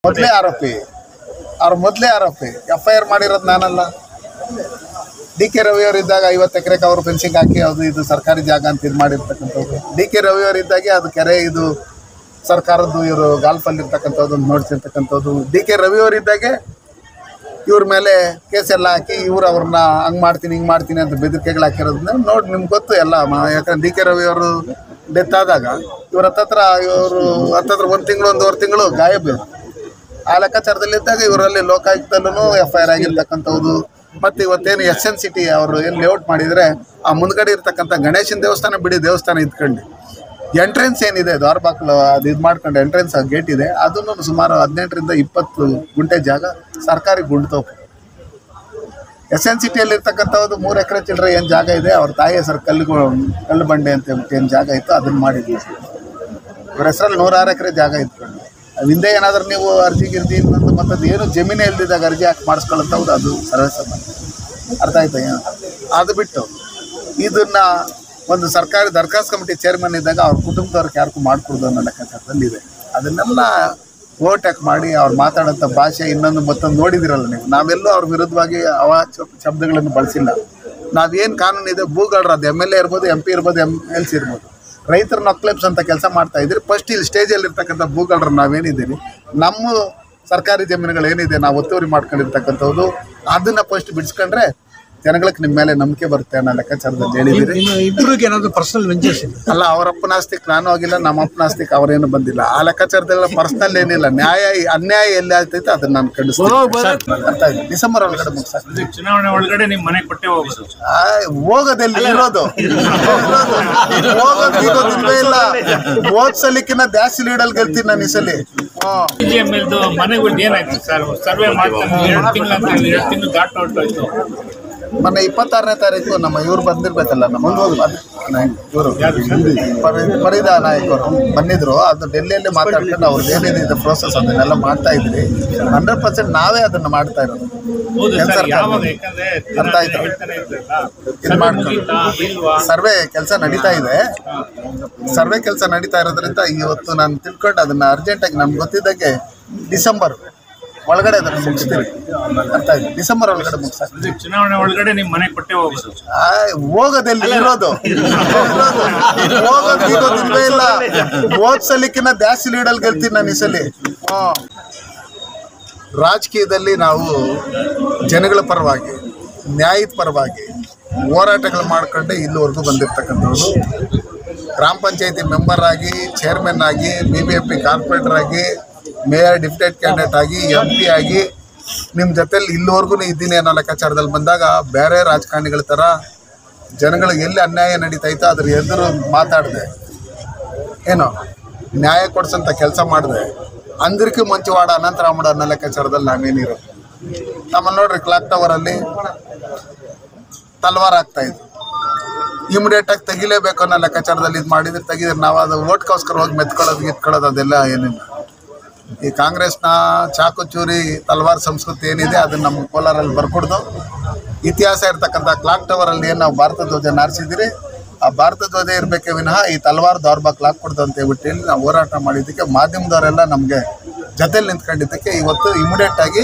ಮೊದಲೇ ಆರೋಪಿ ಅವ್ರ ಮೊದಲೇ ಆರೋಪಿ ಎಫ್ ಐ ಆರ್ ಮಾಡಿರೋದು ನಾನಲ್ಲ ಡಿ ಕೆ ರವಿ ಅವರು ಇದ್ದಾಗ ಐವತ್ತು ಎಕರೆಗೆ ಅವರು ಫೆನ್ಸಿಂಗ್ ಹಾಕಿ ಅದು ಇದು ಸರ್ಕಾರಿ ಜಾಗ ಅಂತ ಇದು ಮಾಡಿರ್ತಕ್ಕಂಥದ್ದು ಡಿ ಕೆ ರವಿ ಅವರು ಇದ್ದಾಗೆ ಅದು ಕೆರೆ ಇದು ಸರ್ಕಾರದ್ದು ಇವರು ಗಾಲ್ಫಲ್ಲಿ ಇರ್ತಕ್ಕಂಥದ್ದು ನೋಡ್ತಿರ್ತಕ್ಕಂಥದ್ದು ಡಿ ಕೆ ರವಿ ಅವರು ಇದ್ದಾಗೆ ಇವ್ರ ಮೇಲೆ ಕೇಸ್ ಎಲ್ಲ ಹಾಕಿ ಇವ್ರು ಅವ್ರನ್ನ ಹಂಗೆ ಮಾಡ್ತೀನಿ ಹಿಂಗೆ ಮಾಡ್ತೀನಿ ಅಂತ ಬೆದರಿಕೆಗಳು ಹಾಕಿರೋದನ್ನ ನೋಡಿ ನಿಮ್ಗೆ ಗೊತ್ತು ಎಲ್ಲ ಮ- ಯಾಕಂದ್ರೆ ಡಿ ಕೆ ರವಿ ಅವರು ಡೆತ್ ಆದಾಗ ಇವ್ರ ಹತ್ತತ್ರ ಇವರು ಹತ್ತತ್ರ ಒಂದು ತಿಂಗಳು ಒಂದೂವರೆ ತಿಂಗಳು ಗಾಯಬ ಇದ್ರು. ಆ ಲೆಕ್ಕಾಚಾರದಲ್ಲಿದ್ದಾಗ ಇವರಲ್ಲಿ ಲೋಕಾಯುಕ್ತಲ್ಲೂ ಎಫ್ ಐ ಆರ್ ಆಗಿರ್ತಕ್ಕಂಥದ್ದು ಮತ್ತು ಇವತ್ತೇನು ಎಸ್ ಎನ್ ಸಿಟಿ ಅವರು ಏನು ಲೇಔಟ್ ಮಾಡಿದರೆ ಆ ಮುಂದ್ಗಡೆ ಇರ್ತಕ್ಕಂಥ ಗಣೇಶನ ದೇವಸ್ಥಾನ ಬಿಡಿ ದೇವಸ್ಥಾನ ಇದ್ಕೊಂಡು ಎಂಟ್ರೆನ್ಸ್ ಏನಿದೆ ದ್ವಾರ ಬಾಗಿಲು ಅದು ಇದು ಮಾಡ್ಕೊಂಡು ಎಂಟ್ರೆನ್ಸ್ ಗೇಟ್ ಇದೆ ಅದನ್ನು ಸುಮಾರು ಹದಿನೆಂಟರಿಂದ ಇಪ್ಪತ್ತು ಗುಂಟೆ ಜಾಗ ಸರ್ಕಾರಿ ಗುಂಡ್ತೋಕೆ ಎಸ್ ಎನ್ ಸಿಟಿಯಲ್ಲಿ ಇರ್ತಕ್ಕಂಥದ್ದು ಮೂರು ಎಕರೆ ಚಿಲ್ಲರೆ ಏನು ಜಾಗ ಇದೆ ಅವ್ರ ತಾಯಿ ಹೆಸರು ಕಲ್ಲು ಕಲ್ಲು ಬಂಡೆ ಅಂತ ಹೇಳ್ಬಿಟ್ಟು ಏನು ಜಾಗ ಇತ್ತು ಅದನ್ನು ಮಾಡಿದ್ವಿ ಇವ್ರ ಹೆಸರಲ್ಲಿ ನೂರಾರು ಎಕರೆ ಜಾಗ ಇಟ್ಕೊಂಡು ಅದು ಹಿಂದೆ ಏನಾದರೂ ನೀವು ಅರ್ಜಿ ಗಿರ್ಜಿ ಇನ್ನೊಂದು ಮತ್ತದು ಏನು ಜಮೀನೇ ಇಲ್ದಿದ್ದಾಗ ಅರ್ಜಿ ಹಾಕಿ ಮಾಡಿಸ್ಕೊಳ್ಳೋಂಥದ್ದು ಅದು ಸರ್ವೇ ಸಾಮಾನ್ಯ ಅರ್ಥ ಆಯ್ತಾ ಏನು ಅದು ಬಿಟ್ಟು ಇದನ್ನ ಒಂದು ಸರ್ಕಾರಿ ದರ್ಖಾಸ್ತ್ ಕಮಿಟಿ ಚೇರ್ಮನ್ ಇದ್ದಾಗ ಅವ್ರ ಕುಟುಂಬದವ್ರಿಗೆ ಯಾರಿಗೂ ಮಾಡಿಕೊಡ್ದು ಅನ್ನೋ ಲೆಕ್ಕಾಚಾರದಲ್ಲಿ ಇದೆ ಅದನ್ನೆಲ್ಲ ಓವರ್ಟೇಕ್ ಮಾಡಿ ಅವ್ರು ಮಾತಾಡೋಂಥ ಭಾಷೆ ಇನ್ನೊಂದು ಮತ್ತೊಂದು ನೋಡಿದಿರಲ್ಲ ನೀವು ನಾವೆಲ್ಲೂ ಅವ್ರ ವಿರುದ್ಧವಾಗಿ ಅವ ಶಬ್ದಗಳನ್ನು ಬಳಸಿಲ್ಲ ನಾವೇನು ಕಾನೂನು ಇದೆ ಭೂಗಳರ ಅದು ಎಮ್ ಎಲ್ ಎ ಇರ್ಬೋದು ಎಂ ಪಿ ಇರ್ಬೋದು ಎಮ್ ಎಲ್ ಸಿ ಇರ್ಬೋದು ರೈತರ ನಕ್ಲೆಪ್ಸ್ ಅಂತ ಕೆಲಸ ಮಾಡ್ತಾ ಇದ್ದೀರಿ ಫಸ್ಟ್ ಇಲ್ಲಿ ಸ್ಟೇಜಲ್ಲಿ ಇರ್ತಕ್ಕಂಥ ಭೂಗಳರು ನಾವೇನಿದ್ದೀರಿ ನಮ್ಮ ಸರ್ಕಾರಿ ಜಮೀನುಗಳು ಏನಿದೆ ನಾವು ಒತ್ತುವರಿ ಮಾಡ್ಕೊಂಡಿರ್ತಕ್ಕಂಥದ್ದು ಅದನ್ನ ಫಸ್ಟ್ ಬಿಡಿಸ್ಕೊಂಡ್ರೆ ಜನಗಳಿಗೆ ನಿಮ್ಮ ಮೇಲೆ ನಂಬಿಕೆ ಬರುತ್ತೆ ಅನ್ನೋ ಲೆಕ್ಕಾಚಾರದಲ್ಲಿ ಹೇಳಿದಿರಿ ನಿಮ್ಮ ಇಬ್ಬರಿಗೆ ಏನಾದ್ರು ಪರ್ಸನಲ್ ವೆಂಚರ್ಸ್ ಇದೆ ಅಲ್ಲ ಅವರಪ್ಪನ ಆಸ್ತಿಕ್ ನಾನು ಆಗಿಲ್ಲ ನಮ್ಮ ಅಪ್ಪನ ಆಸ್ತಿಕ್ ಅವರೇನು ಬಂದಿಲ್ಲ ಆ ಲೆಕ್ಕಾಚಾರದಲ್ಲ ಪರ್ಸನಲ್ ಏನಿಲ್ಲ ನ್ಯಾಯ ಅನ್ಯಾಯ ಎಲ್ಲಿ ಆಗ್ತೈತೆ ಅದನ್ನ ನಾನು ಖಂಡಿಸ್ತೀನಿ ಅರ್ಥ ಆಯ್ತು ಡಿಸೆಂಬರ್ ಒಳಗಡೆ ಮುಗಿಸ ಚುನಾವಣೆ ಒಳಗಡೆ ನಿಮ್ ಮನೆ ಕೊಟ್ಟೆ ಹೋಗೋದು ಹೋಗೋದೆಲ್ಲಿ ಇರೋದು ಹೋಗೋದು ಇರೋದು ಇಲ್ವೇ ಇಲ್ಲ ಹೋದ್ ಸಲಿಕ್ಕಿನ ಜಾಸ್ತಿ ಲೀಡಲ್ ಗೆಲ್ತೀನಿ ನಾನು ಈ ಸಲಿ ಹ್ಮ್ ಜಿ ಎಮ್ ಎಲ್ದು ಮನೆಗಳ್ದು ಏನಾಯ್ತು ಸರ್ ಸರ್ವೆ ಮಾಡ್ತಾನೆ ಎರಡು ತಿಂಗಳು ಅಂತ ಹೇಳಿ ಎರಡು ತಿಂಗಳು ದಾಟ್ ಹೊರಟೋಯ್ತು ಮೊನ್ನೆ ಇಪ್ಪತ್ತಾರನೇ ತಾರೀಕು ನಮ್ಮ ಇವ್ರು ಬಂದಿರ್ಬೇಕಲ್ಲ ನಮ್ಮ ಇವರು ಫರೀದ ನಾಯಕ್ ಅವರು ಬಂದಿದ್ರು ಅದು ಡೆಲ್ಲಿಯಲ್ಲಿ ಮಾತಾಡ್ಕೊಂಡು ಅವ್ರದ್ದು ಏನಿದೆ ಇದು ಪ್ರೋಸೆಸ್ ಅದನ್ನೆಲ್ಲ ಮಾಡ್ತಾ ಇದ್ರಿ ಹಂಡ್ರೆಡ್ ಪರ್ಸೆಂಟ್ ನಾವೇ ಅದನ್ನ ಮಾಡ್ತಾ ಇರೋದು ಹೌದು ಏನ್ ಸರ್ ಸರ್ಕಾರ? ಯಾವಾಗ ಯಾಕಂದ್ರೆ ಅರ್ಥ ಆಯ್ತು. ಹೇಳ್ತಾನೆ ಇದ್ರಲ್ಲ ಇದು ಸರ್ವೆ ಮಾಡ್ಕೊಂಡು. ಮುಗೀತಾ ಇಲ್ವಾ ಸರ್ವೆ ಕೆಲಸ ನಡೀತಾ ಇದೆ ಸರ್ವೆ ಕೆಲಸ ನಡೀತಾ ಇರೋದ್ರಿಂದ ಇವತ್ತು ನಾನು ತಿಳ್ಕೊಂಡು ಅದನ್ನ ಅರ್ಜೆಂಟಾಗಿ ನಮ್ಗೆ ಗೊತ್ತಿದ್ದಾಗೆ ಡಿಸೆಂಬರ್ ಒಳಗಡೆ ಅದನ್ನ ಮುಗಿಸ್ತೀವಿ ಅರ್ಥ ಆಯ್ತು ಡಿಸೆಂಬರ್ ಒಳಗಡೆ ಮುಗಿಸ ಇದು ಚುನಾವಣೆ ಒಳಗಡೆ ನಿಮ್ ಮನೆ ಕೊಟ್ಟೆ ಹೋಗೋದು ಹೋಗೋದೆಲ್ಲಿ ಇರೋದು ಇರೋದು. ಹೋಗೋದು ಇರೋದು ಇಲ್ವೇ ಇಲ್ಲ ಹೋದ್ ಸಲಿಕ್ಕಿನ ಜಾಸ್ತಿ ಲೀಡಲ್ ಗೆಲ್ತೀನಿ ನಾನು ಈ ಸಲಿ ಹ್ಮ್. ರಾಜಕೀಯದಲ್ಲಿ ನಾವು ಜನಗಳ ಪರವಾಗಿ ನ್ಯಾಯದ ಪರವಾಗಿ ಹೋರಾಟಗಳು ಮಾಡ್ಕೊಂಡೆ ಇಲ್ಲಿವರೆಗೂ ಬಂದಿರ್ತಕ್ಕಂಥದ್ದು ಗ್ರಾಮ ಪಂಚಾಯತಿ ಮೆಂಬರ್ ಆಗಿ ಚೇರ್ಮನ್ ಆಗಿ B B M P corporator ಆಗಿ ಮೇಯರ್ ಡಿಪ್ಯೂಟೆಡ್ ಕ್ಯಾಂಡಿಡೇಟ್ ಆಗಿ ಎಂ ಪಿ ಆಗಿ ನಿಮ್ಮ ಜೊತೆಲಿ ಇಲ್ಲಿವರೆಗೂ ಇದ್ದೀನಿ ಅನ್ನೋ ಲೆಕ್ಕಾಚಾರದಲ್ಲಿ ಬಂದಾಗ ಬೇರೆ ರಾಜಕಾರಣಿಗಳ ಥರ ಜನಗಳಿಗೆ ಎಲ್ಲಿ ಅನ್ಯಾಯ ನಡೀತೈತೋ ಅದ್ರ ಎದುರು ಮಾತಾಡಿದೆ ಏನು ನ್ಯಾಯ ಕೊಡ್ಸಂತ ಕೆಲಸ ಮಾಡಿದೆ ಅಂದ್ರಿಕೆ ಮಂಚವಾಡ ಅನಂತರಾಮಡ ಅನ್ನೋ ಲೆಕ್ಕಾಚಾರದಲ್ಲಿ ನಾವೇನಿರೋ ನಮ್ಮನ್ನು ನೋಡ್ರಿ ಕ್ಲಾಕ್ ಟವರಲ್ಲಿ ತಲ್ವಾರ್ ಆಗ್ತಾ ಇದ್ರು ಇಮಿಡಿಯೇಟ್ ಆಗಿ ತೆಗಿಲೇಬೇಕು ಅನ್ನೋ ಲೆಕ್ಕಾಚಾರದಲ್ಲಿ ಇದು ಮಾಡಿದ್ರೆ ತೆಗಿದ್ರೆ ನಾವು ಅದು ಓಟ್ಗೋಸ್ಕರ ಹೋಗಿ ಮೆತ್ಕೊಳ್ಳೋದು ಗಿತ್ಕೊಳ್ಳೋದು ಅದೆಲ್ಲ ಏನಿಲ್ಲ ಈ ಕಾಂಗ್ರೆಸ್ನ ಚಾಕು ಚೂರಿ ತಲ್ವಾರ್ ಸಂಸ್ಕೃತಿ ಏನಿದೆ ಅದನ್ನ ನಮ್ಮ ಕೋಲಾರಲ್ಲಿ ಬರ್ಕೊಡ್ದು ಇತಿಹಾಸ ಇರ್ತಕ್ಕಂಥ ಕ್ಲಾಕ್ ಟವರಲ್ಲಿ ಏನು ನಾವು ಭಾರತ ಧ್ವಜ ನಾರಿಸಿದಿರಿ ಆ ಭಾರತ ಧ್ವಜ ಇರಬೇಕೇ ವಿನಃ ಈ ತಲ್ವಾರ್ ದೌರ್ಬಾ ಕ್ಲಾಕ್ ಕೊಡ್ದು ಅಂತ ಹೇಳ್ಬಿಟ್ಟು ಹೇಳಿ ನಾವು ಹೋರಾಟ ಮಾಡಿದ್ದಕ್ಕೆ ಮಾಧ್ಯಮದವರೆಲ್ಲ ನಮಗೆ ಜೊತೆಲಿ ನಿಂತ್ಕೊಂಡಿದ್ದಕ್ಕೆ ಇವತ್ತು ಇಮಿಡಿಯೇಟ್ ಆಗಿ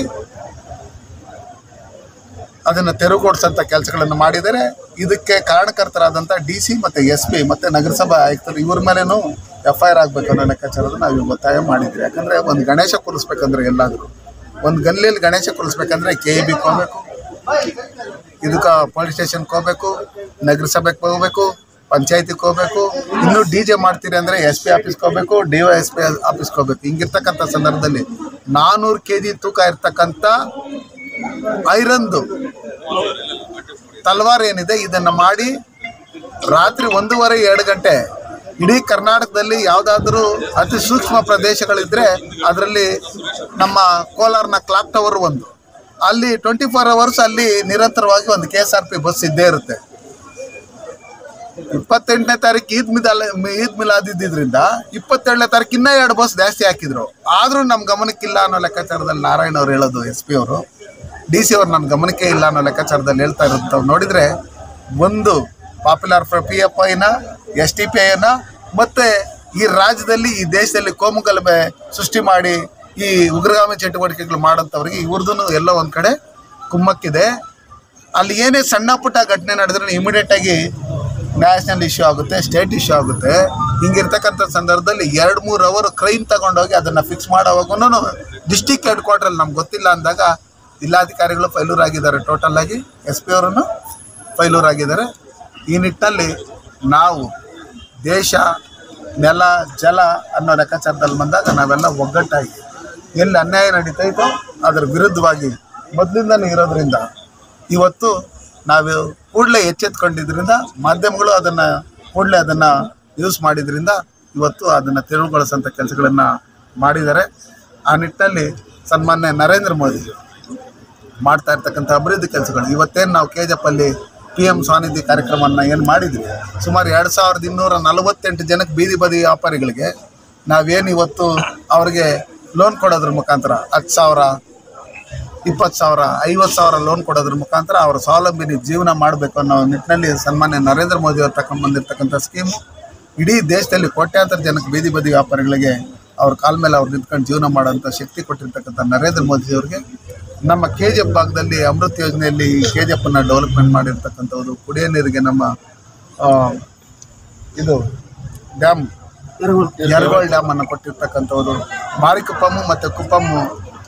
ಅದನ್ನು ತೆರವುಗೊಳಿಸಂಥ ಕೆಲಸಗಳನ್ನು ಮಾಡಿದರೆ ಇದಕ್ಕೆ ಕಾರಣಕರ್ತರಾದಂಥ ಡಿ ಸಿ ಮತ್ತು ಎಸ್ ಪಿ ಮತ್ತು ನಗರಸಭಾ ಆಯುಕ್ತರು ಇವ್ರ ಮೇಲೇನೂ ಎಫ್ ಐ ಆರ್ ಆಗಬೇಕು ಅನ್ನೋ ಲೆಕ್ಕಾಚಾರದ ನಾವು ಇವಾಗ ಒತ್ತಾಯ ಮಾಡಿದ್ವಿ ಯಾಕಂದರೆ ಒಂದು ಗಣೇಶ ಕೂರಿಸ್ಬೇಕಂದ್ರೆ ಎಲ್ಲಾದರೂ ಒಂದು ಗಲ್ಲಿಯಲ್ಲಿ ಗಣೇಶ ಕೂರಿಸ್ಬೇಕಂದ್ರೆ ಕೆ ಇ ಬಿಗೆ ಹೋಗ್ಬೇಕು ಇದಕ್ಕೆ ಪೊಲೀಸ್ ಸ್ಟೇಷನ್ಗೆ ಹೋಗ್ಬೇಕು ನಗರಸಭೆಗೆ ಹೋಗ್ಬೇಕು ಪಂಚಾಯತಿಗೆ ಹೋಗ್ಬೇಕು ಇನ್ನೂ ಡಿ ಜೆ ಮಾಡ್ತೀರಿ ಅಂದರೆ ಎಸ್ ಪಿ ಆಫೀಸ್ಗೆ ಹೋಗ್ಬೇಕು ಡಿ ವೈ ಎಸ್ ಪಿ ಆಫೀಸ್ಗೆ ಹೋಗ್ಬೇಕು ಹಿಂಗಿರ್ತಕ್ಕಂಥ ಸಂದರ್ಭದಲ್ಲಿ ನಾನ್ನೂರು ಕೆ ಜಿ ತೂಕ ಇರ್ತಕ್ಕಂಥ ಐರನ್ದು ತಲ್ವಾರ್ ಏನಿದೆ ಇದನ್ನು ಮಾಡಿ ರಾತ್ರಿ ಒಂದೂವರೆ ಎರಡು ಗಂಟೆ ಇಡೀ ಕರ್ನಾಟಕದಲ್ಲಿ ಯಾವುದಾದ್ರೂ ಅತಿ ಸೂಕ್ಷ್ಮ ಪ್ರದೇಶಗಳಿದ್ರೆ ಅದರಲ್ಲಿ ನಮ್ಮ ಕೋಲಾರ್ನ ಕ್ಲಾಕ್ ಟವರ್ ಒಂದು ಅಲ್ಲಿ ಟ್ವೆಂಟಿ ಫೋರ್ ಅವರ್ಸ್ ಅಲ್ಲಿ ನಿರಂತರವಾಗಿ ಒಂದು K S R P bus ಇದ್ದೇ ಇರುತ್ತೆ ಇಪ್ಪತ್ತೆಂಟನೇ ತಾರೀಕು ಈದ್ ಮಿದಾಲ್ ಈದ್ ಮಿಲಾದ್ ಇದ್ದಿದ್ರಿಂದ ಇಪ್ಪತ್ತೇಳನೇ ತಾರೀಕು ಇನ್ನೂ ಎರಡು ಬಸ್ ಜಾಸ್ತಿ ಹಾಕಿದ್ರು ಆದರೂ ನಮ್ಮ ಗಮನಕ್ಕಿಲ್ಲ ಅನ್ನೋ ಲೆಕ್ಕಾಚಾರದಲ್ಲಿ ನಾರಾಯಣ ಅವ್ರು ಹೇಳೋದು ಎಸ್ ಪಿ ಅವರು ಡಿ ಸಿ ಅವ್ರು ನನ್ನ ಗಮನಕ್ಕೆ ಇಲ್ಲ ಅನ್ನೋ ಲೆಕ್ಕಾಚಾರದಲ್ಲಿ ಹೇಳ್ತಾ ಇರೋದು ನೋಡಿದರೆ ಒಂದು ಪಾಪ್ಯುಲರ್ ಪಿ ಎಫ್ ಐನ ಎಸ್ ಟಿ ಪಿ ಐನ ಮತ್ತು ಈ ರಾಜ್ಯದಲ್ಲಿ ಈ ದೇಶದಲ್ಲಿ ಕೋಮುಗಲಭೆ ಸೃಷ್ಟಿ ಮಾಡಿ ಈ ಉಗ್ರಗಾಮಿ ಚಟುವಟಿಕೆಗಳು ಮಾಡೋಂಥವ್ರಿಗೆ ಇವ್ರದ್ದು ಎಲ್ಲ ಒಂದು ಕಡೆ ಕುಮ್ಮಕ್ಕಿದೆ ಅಲ್ಲಿ ಏನೇ ಸಣ್ಣ ಪುಟ್ಟ ಘಟನೆ ನಡೆದ್ರೆ ಇಮಿಡಿಯೇಟ್ ಆಗಿ ನ್ಯಾಷನಲ್ ಇಶ್ಯೂ ಆಗುತ್ತೆ ಸ್ಟೇಟ್ ಇಶ್ಯೂ ಆಗುತ್ತೆ ಹಿಂಗಿರ್ತಕ್ಕಂಥ ಸಂದರ್ಭದಲ್ಲಿ ಎರಡು ಮೂರು ಅವರ್ ಕ್ರೈಮ್ ತಗೊಂಡೋಗಿ ಅದನ್ನು ಫಿಕ್ಸ್ ಮಾಡೋವಾಗೂ ಡಿಸ್ಟಿಕ್ ಹೆಡ್ ಕ್ವಾರ್ಟ್ರಲ್ಲಿ ನಮ್ಗೆ ಗೊತ್ತಿಲ್ಲ ಅಂದಾಗ ಜಿಲ್ಲಾಧಿಕಾರಿಗಳು ಫೈಲೂರ್ ಆಗಿದ್ದಾರೆ ಟೋಟಲ್ ಆಗಿ ಎಸ್ ಪಿ ಅವರನ್ನು ಫೈಲೂರ್ ಆಗಿದ್ದಾರೆ ಈ ನಿಟ್ಟಿನಲ್ಲಿ ನಾವು ದೇಶ ನೆಲ ಜಲ ಅನ್ನೋ ಲೆಕ್ಕಾಚಾರದಲ್ಲಿ ಬಂದಾಗ ನಾವೆಲ್ಲ ಒಗ್ಗಟ್ಟಾಗಿ ಎಲ್ಲಿ ಅನ್ಯಾಯ ನಡೀತೈತೋ ಅದರ ವಿರುದ್ಧವಾಗಿ ಮೊದಲಿಂದನೂ ಇರೋದ್ರಿಂದ ಇವತ್ತು ನಾವು ಕೂಡಲೇ ಎಚ್ಚೆತ್ಕೊಂಡಿದ್ರಿಂದ ಮಾಧ್ಯಮಗಳು ಅದನ್ನು ಕೂಡಲೇ ಅದನ್ನು ಯೂಸ್ ಮಾಡಿದ್ರಿಂದ ಇವತ್ತು ಅದನ್ನು ತೆರವುಗೊಳಿಸೋಂಥ ಕೆಲಸಗಳನ್ನು ಮಾಡಿದ್ದಾರೆ ಆ ನಿಟ್ಟಿನಲ್ಲಿ ಸನ್ಮಾನ್ಯ ನರೇಂದ್ರ ಮೋದಿ ಮಾಡ್ತಾ ಇರ್ತಕ್ಕಂಥ ಅಭಿವೃದ್ಧಿ ಕೆಲಸಗಳು ಇವತ್ತೇನು ನಾವು ಕೆ ಅಲ್ಲಿ ಪಿ ಎಮ್ ಸ್ವಾನಿಧಿ ಕಾರ್ಯಕ್ರಮವನ್ನು ಏನು ಮಾಡಿದ್ವಿ ಸುಮಾರು ಎರಡು ಸಾವಿರದ ಇನ್ನೂರ ನಲವತ್ತೆಂಟು ಜನಕ್ಕೆ ಬೀದಿ ಬದಿ ವ್ಯಾಪಾರಿಗಳಿಗೆ ನಾವೇನು ಇವತ್ತು ಅವರಿಗೆ ಲೋನ್ ಕೊಡೋದ್ರ ಮುಖಾಂತರ ಹತ್ತು ಸಾವಿರ ಇಪ್ಪತ್ತು ಸಾವಿರ ಐವತ್ತು ಸಾವಿರ ಲೋನ್ ಕೊಡೋದ್ರ ಮುಖಾಂತರ ಅವರ ಸ್ವಾವಲಂಬಿನಿ ಜೀವನ ಮಾಡಬೇಕು ಅನ್ನೋ ನಿಟ್ಟಿನಲ್ಲಿ ಸನ್ಮಾನ್ಯ ನರೇಂದ್ರ ಮೋದಿ ಅವರು ತಗೊಂಡು ಬಂದಿರತಕ್ಕಂಥ ಸ್ಕೀಮು ಇಡೀ ದೇಶದಲ್ಲಿ ಕೋಟ್ಯಾಂತರ ಜನಕ್ಕೆ ಬೀದಿ ಬದಿ ವ್ಯಾಪಾರಿಗಳಿಗೆ ಅವ್ರ ಕಾಲ ಮೇಲೆ ಅವ್ರು ನಿಂತ್ಕೊಂಡು ಜೀವನ ಮಾಡೋಂಥ ಶಕ್ತಿ ಕೊಟ್ಟಿರ್ತಕ್ಕಂಥ ನರೇಂದ್ರ ಮೋದಿ ಅವರಿಗೆ ನಮ್ಮ ಕೆ ಜಿ ಎಫ್ ಭಾಗದಲ್ಲಿ ಅಮೃತ್ ಯೋಜನೆಯಲ್ಲಿ ಕೆ ಜಿ ಎಫನ್ನು ಡೆವಲಪ್ಮೆಂಟ್ ಮಾಡಿರ್ತಕ್ಕಂಥದ್ದು ಕುಡಿಯೋ ನೀರಿಗೆ ನಮ್ಮ ಆ, ಇದು ಡ್ಯಾಮ್ ಯರಗೋಳ್ ಡ್ಯಾಮ್ ಅನ್ನು ಕೊಟ್ಟಿರ್ತಕ್ಕಂಥವ್ರು ಮಾರಿಕುಪ್ಪಮ್ಮು ಮತ್ತು ಕುಪ್ಪಮ್ಮು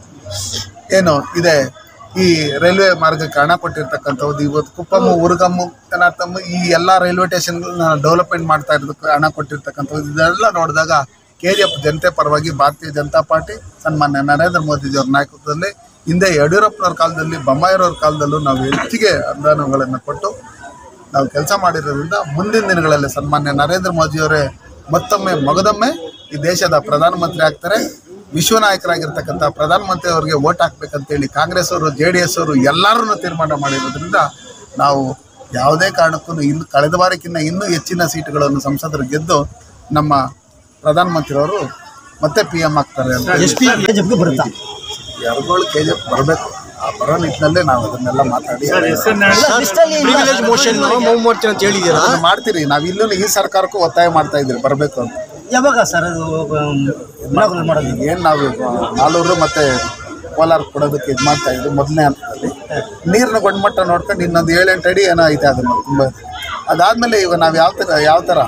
ಏನು ಇದೆ ಈ ರೈಲ್ವೆ ಮಾರ್ಗಕ್ಕೆ ಹಣ ಕೊಟ್ಟಿರ್ತಕ್ಕಂಥದ್ದು ಇವತ್ತು ಕುಪ್ಪಮ್ಮು ಉರುಗಮ್ಮು ಕನಾತಮ್ಮು ಈ ಎಲ್ಲ ರೈಲ್ವೆ ಸ್ಟೇಷನ್ಗಳನ್ನ ಡೆವಲಪ್ಮೆಂಟ್ ಮಾಡ್ತಾ ಇರೋದಕ್ಕೆ ಹಣ ಕೊಟ್ಟಿರ್ತಕ್ಕಂಥದ್ದು ಇದೆಲ್ಲ ನೋಡಿದಾಗ ಕೆ ಜಿ ಎಫ್ ಜನತೆ ಪರವಾಗಿ ಭಾರತೀಯ ಜನತಾ ಪಾರ್ಟಿ ಸನ್ಮಾನ್ಯ ನರೇಂದ್ರ ಮೋದಿಜಿಯವ್ರ ನಾಯಕತ್ವದಲ್ಲಿ ಹಿಂದೆ ಯಡಿಯೂರಪ್ಪನವ್ರ ಕಾಲದಲ್ಲಿ ಬೊಮ್ಮಾಯಿರವ್ರ ಕಾಲದಲ್ಲೂ ನಾವು ಹೆಚ್ಚಿಗೆ ಅನುದಾನಗಳನ್ನು ಕೊಟ್ಟು ನಾವು ಕೆಲಸ ಮಾಡಿರೋದ್ರಿಂದ ಮುಂದಿನ ದಿನಗಳಲ್ಲಿ ಸನ್ಮಾನ್ಯ ನರೇಂದ್ರ ಮೋದಿಯವರೇ ಮತ್ತೊಮ್ಮೆ ಮಗದೊಮ್ಮೆ ಈ ದೇಶದ ಪ್ರಧಾನಮಂತ್ರಿ ಆಗ್ತಾರೆ ವಿಶ್ವ ನಾಯಕರಾಗಿರ್ತಕ್ಕಂಥ ಪ್ರಧಾನಮಂತ್ರಿ ಅವರಿಗೆ ಓಟ್ ಹಾಕ್ಬೇಕಂತೇಳಿ ಕಾಂಗ್ರೆಸ್ ಅವರು ಜೆ ಡಿ ಎಸ್ ಅವರು ಎಲ್ಲರೂ ತೀರ್ಮಾನ ಮಾಡಿರೋದ್ರಿಂದ ನಾವು ಯಾವುದೇ ಕಾರಣಕ್ಕೂ ಇನ್ನು ಕಳೆದ ಬಾರಿಕ್ಕಿಂತ ಇನ್ನೂ ಹೆಚ್ಚಿನ ಸೀಟುಗಳನ್ನು ಸಂಸದರು ಗೆದ್ದು ನಮ್ಮ ಪ್ರಧಾನಮಂತ್ರಿಯವರು ಮತ್ತೆ ಪಿ ಎಮ್ ಆಗ್ತಾರೆ ಅಂತ ಎಸ್ ಪಿ ಬಿಜೆಪಿಗೆ ಬರುತ್ತಾ ಎರಗೋಳು ಕೆ ಜಿ ಎಫ್ ಬರಬೇಕು ಆ ಬರೋ ನಿಟ್ಟಿನಲ್ಲೇ ನಾವು ಅದನ್ನೆಲ್ಲ ಮಾತಾಡಿ ಪ್ರಿವಿಲೇಜ್ ಮೋಷನ್ ಮಾಡ್ತೀನಿ ಅಂತ ಹೇಳಿದ್ದೀರಾ ಅದನ್ನ ಮಾಡ್ತೀರಿ ನಾವು ಇಲ್ಲೂ ಈ ಸರ್ಕಾರಕ್ಕೂ ಒತ್ತಾಯ ಮಾಡ್ತಾ ಇದ್ದೀರಿ ಬರಬೇಕು ಅಂತ ಯಾವಾಗ ಸರ್ ಅದು ಇನಾಗ್ರೇಟ್ ಮಾಡೋದು ಏನು ನಾವು ನಾಲೂರು ಮತ್ತು ಕೋಲಾರ ಕೊಡೋದಕ್ಕೆ ಇದು ಮಾಡ್ತಾ ಇದ್ವಿ ಮೊದಲನೇ ಹಂತದಲ್ಲಿ ನೀರಿನ ಗುಣಮಟ್ಟ ನೋಡ್ಕೊಂಡು ಇನ್ನೊಂದು ಏಳೆಂಟು ಅಡಿ ಏನೋ ಐತೆ ಅದನ್ನು ತುಂಬ ಅದಾದಮೇಲೆ ಇವಾಗ ನಾವು ಯಾವ ಥರ ಯಾವ ಥರ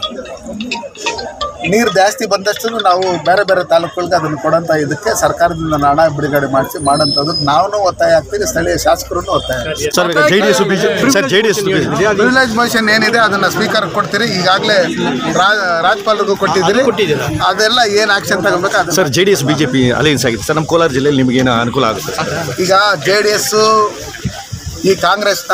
ನೀರು ಜಾಸ್ತಿ ಬಂದಷ್ಟು ನಾವು ಬೇರೆ ಬೇರೆ ತಾಲೂಕುಗಳಿಗೆ ಅದನ್ನು ಕೊಡೋಂಥ ಇದಕ್ಕೆ ಸರ್ಕಾರದಿಂದ ಹಣ ಬಿಡುಗಡೆ ಮಾಡಿಸಿ ಮಾಡೋಂಥದ್ದಕ್ಕೆ ನಾವು ಒತ್ತಾಯ ಆಗ್ತೀವಿ ಸ್ಥಳೀಯ ಶಾಸಕರು ಒತ್ತಾಯ ಆಗ್ತೀವಿ ಸರ್ ಈಗ J D S BJP sir J D S privilege motion ಏನಿದೆ ಅದನ್ನ ಸ್ಪೀಕರ್ ಕೊಡ್ತೀರಿ ಈಗಾಗಲೇ ರಾಜ್ಪಾಲರಿಗೂ ಕೊಟ್ಟಿದ್ದೀರಿ ಅದೆಲ್ಲ ಏನು ಆಕ್ಷನ್ ತಗೋಬೇಕು ಅದು sir J D S BJP alliance ಆಗಿದೆ ಸರ್ ನಮ್ಮ ಕೋಲಾರ ಜಿಲ್ಲೆಯಲ್ಲಿ ನಿಮಗೆ ಏನು ಅನುಕೂಲ ಆಗುತ್ತೆ ಸರ್ ಈಗ ಜೆ ಡಿ ಎಸ್ಸು ಈ ಕಾಂಗ್ರೆಸ್ನ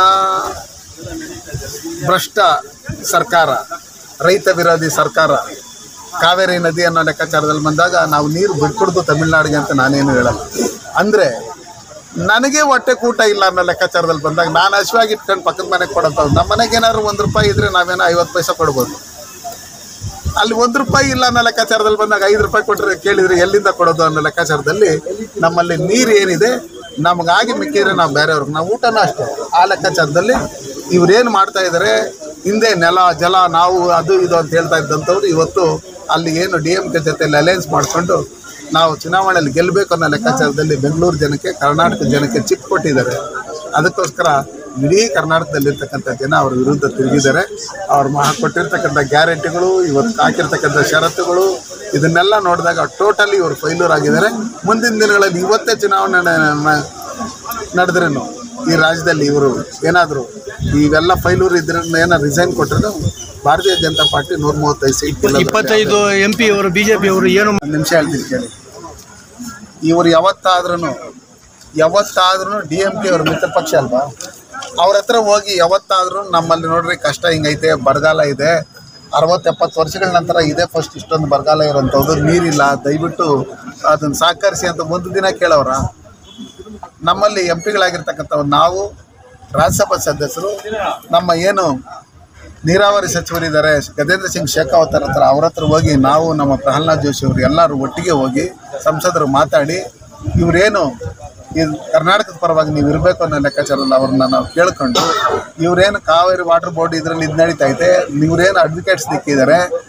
ಭ್ರಷ್ಟ ಸರ್ಕಾರ ರೈತ ವಿರೋಧಿ ಸರ್ಕಾರ ಕಾವೇರಿ ನದಿ ಅನ್ನೋ ಲೆಕ್ಕಾಚಾರದಲ್ಲಿ ಬಂದಾಗ ನಾವು ನೀರು ಬಿಟ್ಕೊಡ್ದು ತಮಿಳ್ನಾಡಿಗೆ ಅಂತ ನಾನೇನು ಹೇಳಲ್ಲ ಅಂದರೆ ನನಗೆ ಹೊಟ್ಟೆ ಕೂಟ ಇಲ್ಲ ಅನ್ನೋ ಲೆಕ್ಕಾಚಾರದಲ್ಲಿ ಬಂದಾಗ ನಾನು ಹಸಿವಾಗಿ ಇಟ್ಕೊಂಡು ಪಕ್ಕದ ಮನೆಗೆ ಕೊಡೋಂಥದ್ದು ನಮ್ಮ ಮನೆಗೆ ಏನಾದ್ರು ಒಂದು ರೂಪಾಯಿ ಇದ್ದರೆ ನಾವೇನೋ ಐವತ್ತು ಪೈಸೆ ಕೊಡ್ಬೋದು ಅಲ್ಲಿ ಒಂದು ರೂಪಾಯಿ ಇಲ್ಲ ಅನ್ನೋ ಲೆಕ್ಕಾಚಾರದಲ್ಲಿ ಬಂದಾಗ ಐದು ರೂಪಾಯಿ ಕೊಟ್ಟರೆ ಕೇಳಿದ್ರೆ ಎಲ್ಲಿಂದ ಕೊಡೋದು ಅನ್ನೋ ಲೆಕ್ಕಾಚಾರದಲ್ಲಿ ನಮ್ಮಲ್ಲಿ ನೀರು ಏನಿದೆ ನಮಗಾಗಿ ಮಿಕ್ಕಿದ್ರೆ ನಾವು ಬೇರೆಯವ್ರಿಗೆ ನಾವು ಊಟನೂ ಅಷ್ಟೇ ಆ ಲೆಕ್ಕಾಚಾರದಲ್ಲಿ ಇವ್ರೇನು ಮಾಡ್ತಾ ಇದ್ದಾರೆ ಹಿಂದೆ ನೆಲ ಜಲ ನಾವು ಅದು ಇದು ಅಂತ ಹೇಳ್ತಾ ಇದ್ದಂಥವ್ರು ಇವತ್ತು ಅಲ್ಲಿ ಏನು ಡಿ ಎಮ್ ಕೆ ಜೊತೆಲಿ ಅಲಯನ್ಸ್ ಮಾಡಿಕೊಂಡು ನಾವು ಚುನಾವಣೆಯಲ್ಲಿ ಗೆಲ್ಲಬೇಕು ಅನ್ನೋ ಲೆಕ್ಕಾಚಾರದಲ್ಲಿ ಬೆಂಗಳೂರು ಜನಕ್ಕೆ ಕರ್ನಾಟಕ ಜನಕ್ಕೆ ಚಿಪ್ ಕೊಟ್ಟಿದ್ದಾರೆ ಅದಕ್ಕೋಸ್ಕರ ಇಡೀ ಕರ್ನಾಟಕದಲ್ಲಿರ್ತಕ್ಕಂಥ ಜನ ಅವ್ರ ವಿರುದ್ಧ ತಿರುಗಿದ್ದಾರೆ ಅವ್ರು ಮಾ ಕೊಟ್ಟಿರ್ತಕ್ಕಂಥ ಗ್ಯಾರಂಟಿಗಳು ಇವತ್ತು ಹಾಕಿರ್ತಕ್ಕಂಥ ಷರತ್ತುಗಳು ಇದನ್ನೆಲ್ಲ ನೋಡಿದಾಗ ಟೋಟಲಿ ಇವರು ಫೈಲೂರ್ ಆಗಿದ್ದಾರೆ ಮುಂದಿನ ದಿನಗಳಲ್ಲಿ ಇವತ್ತೇ ಚುನಾವಣೆ ನಡೆದ್ರೂ ಈ ರಾಜ್ಯದಲ್ಲಿ ಇವರು ಏನಾದರೂ ಇವೆಲ್ಲ ಫೈಲೂರ್ ಇದ್ರ ಏನೋ ರಿಸೈನ್ ಕೊಟ್ಟರು ಭಾರತೀಯ ಜನತಾ ಪಾರ್ಟಿ ನೂರ ಮೂವತ್ತೈದು ಸೀಟ್ ಇಪ್ಪತ್ತೈದು ಎಂ ಪಿ ಅವರು ಬಿಜೆಪಿ ಅವರು ಏನು ಒಂದು ನಿಮಿಷ ಹೇಳ್ತೀನಿ ಕೇಳಿ ಇವರು ಯಾವತ್ತಾದ್ರೂ ಯಾವತ್ತಾದ್ರೂ ಡಿ ಎಮ್ ಕೆ ಅವ್ರ ಮಿತ್ರ ಪಕ್ಷ ಅಲ್ವಾ ಅವ್ರ ಹತ್ರ ಹೋಗಿ ಯಾವತ್ತಾದ್ರೂ ನಮ್ಮಲ್ಲಿ ನೋಡ್ರಿ ಕಷ್ಟ ಹಿಂಗೈತೆ ಬರಗಾಲ ಇದೆ ಅರವತ್ತು ಎಪ್ಪತ್ತು ವರ್ಷಗಳ ನಂತರ ಇದೇ ಫಸ್ಟ್ ಇಷ್ಟೊಂದು ಬರಗಾಲ ಇರೋಂಥದ್ದು ನೀರಿಲ್ಲ ದಯವಿಟ್ಟು ಅದನ್ನು ಸಹಕರಿಸಿ ಅಂತ ಒಂದು ದಿನ ಕೇಳೋರ ನಮ್ಮಲ್ಲಿ ಎಂ ಪಿಗಳಾಗಿರ್ತಕ್ಕಂಥವ್ರು ನಾವು ರಾಜ್ಯಸಭಾ ಸದಸ್ಯರು ನಮ್ಮ ಏನು ನೀರಾವರಿ ಸಚಿವರಿದ್ದಾರೆ ಗಜೇಂದ್ರ ಸಿಂಗ್ ಶೇಖಾವತ್ ಅವ್ರ ಹತ್ರ ಅವ್ರ ಹತ್ರ ಹೋಗಿ ನಾವು ನಮ್ಮ ಪ್ರಹ್ಲಾದ್ ಜೋಶಿ ಅವರು ಎಲ್ಲರೂ ಒಟ್ಟಿಗೆ ಹೋಗಿ ಸಂಸದರು ಮಾತಾಡಿ ಇವರೇನು ಇದು ಕರ್ನಾಟಕದ ಪರವಾಗಿ ನೀವು ಇರಬೇಕು ಅನ್ನೋ ಲೆಕ್ಕಾಚಾರದಲ್ಲಿ ಅವ್ರನ್ನ ನಾವು ಕೇಳ್ಕೊಂಡು ಇವರೇನು ಕಾವೇರಿ ವಾಟರ್ ಬೋರ್ಡ್ ಇದರಲ್ಲಿ ಇದು ನಡೀತಾ ಇದೆ ಇವರೇನು ಅಡ್ವೊಕೇಟ್ಸ್ ದಿಕ್ಕಿದ್ದಾರೆ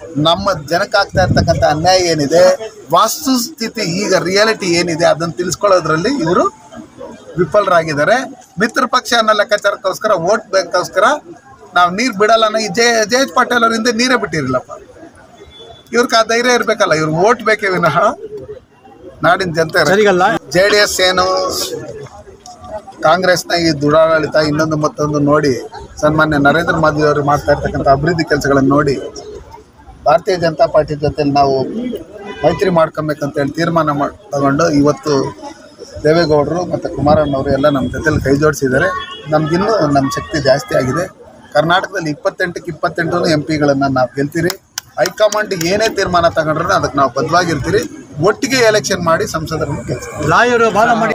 ನಮ್ಮ ಜನಕ್ಕಾಗ್ತಾ ಇರ್ತಕ್ಕಂಥ ಅನ್ಯಾಯ ಏನಿದೆ ವಾಸ್ತುಸ್ಥಿತಿ ಈಗ ರಿಯಾಲಿಟಿ ಏನಿದೆ ಅದನ್ನು ತಿಳಿಸ್ಕೊಳ್ಳೋದ್ರಲ್ಲಿ ಇವರು ವಿಫಲರಾಗಿದ್ದಾರೆ ಮಿತ್ರ ಪಕ್ಷ ಅನ್ನೋ ಲೆಕ್ಕಾಚಾರಕ್ಕೋಸ್ಕರ ವೋಟ್ ಬ್ಯಾಂಕ್ಗೋಸ್ಕರ ನಾವು ನೀರು ಬಿಡಲ್ಲ ಅನ್ನೋ ಈ ಜಯ ಜಯೇಶ್ ಪಾಟೀಲ್ ಅವ್ರ ಹಿಂದೆ ನೀರೇ ಬಿಟ್ಟಿರಲಿಲ್ಲಪ್ಪ ಇವ್ರಿಗೆ ಆ ಧೈರ್ಯ ಇರಬೇಕಲ್ಲ ಇವ್ರು ವೋಟ್ ಬೇಕೇ ವಿನಃ ನಾಡಿನ ಜನತೆ ಸರಿಗಲ್ಲ ಜೆ ಡಿ ಎಸ್ ಏನು ಕಾಂಗ್ರೆಸ್ನ ಈ ದುರಾಡಳಿತ ಇನ್ನೊಂದು ಮತ್ತೊಂದು ನೋಡಿ ಸನ್ಮಾನ್ಯ ನರೇಂದ್ರ ಮೋದಿ ಅವರು ಮಾಡ್ತಾ ಇರ್ತಕ್ಕಂಥ ಅಭಿವೃದ್ಧಿ ಕೆಲಸಗಳನ್ನು ನೋಡಿ ಭಾರತೀಯ ಜನತಾ ಪಾರ್ಟಿ ಜೊತೆಲಿ ನಾವು ಮೈತ್ರಿ ಮಾಡ್ಕೊಬೇಕಂತ ಹೇಳಿ ತೀರ್ಮಾನ ಮಾಡಿ ತಗೊಂಡು ಇವತ್ತು ದೇವೇಗೌಡರು ಮತ್ತು ಕುಮಾರಣ್ಣವರು ಎಲ್ಲ ನಮ್ಮ ಜೊತೆಲಿ ಕೈ ಜೋಡಿಸಿದ್ದಾರೆ ನಮಗಿನ್ನೂ ನಮ್ಮ ಶಕ್ತಿ ಜಾಸ್ತಿ ಆಗಿದೆ ಕರ್ನಾಟಕದಲ್ಲಿ ಇಪ್ಪತ್ತೆಂಟಕ್ಕೆ ಇಪ್ಪತ್ತೆಂಟು ಎಂ ಪಿಗಳನ್ನು ನಾವು ಗೆಲ್ತೀರಿ ಹೈಕಮಾಂಡ್ ಏನೇ ತೀರ್ಮಾನ ತಗೊಂಡ್ರೂ ಅದಕ್ಕೆ ನಾವು ಬದ್ಧವಾಗಿರ್ತೀರಿ ಒಟ್ಟಿಗೆ ಎಲೆಕ್ಷನ್ ಮಾಡಿ ಸಂಸದರನ್ನು ಗೆಲ್ಸ್ತೀವಿ ಲಾಯರು ಬಾಲ ಮಾಡಿ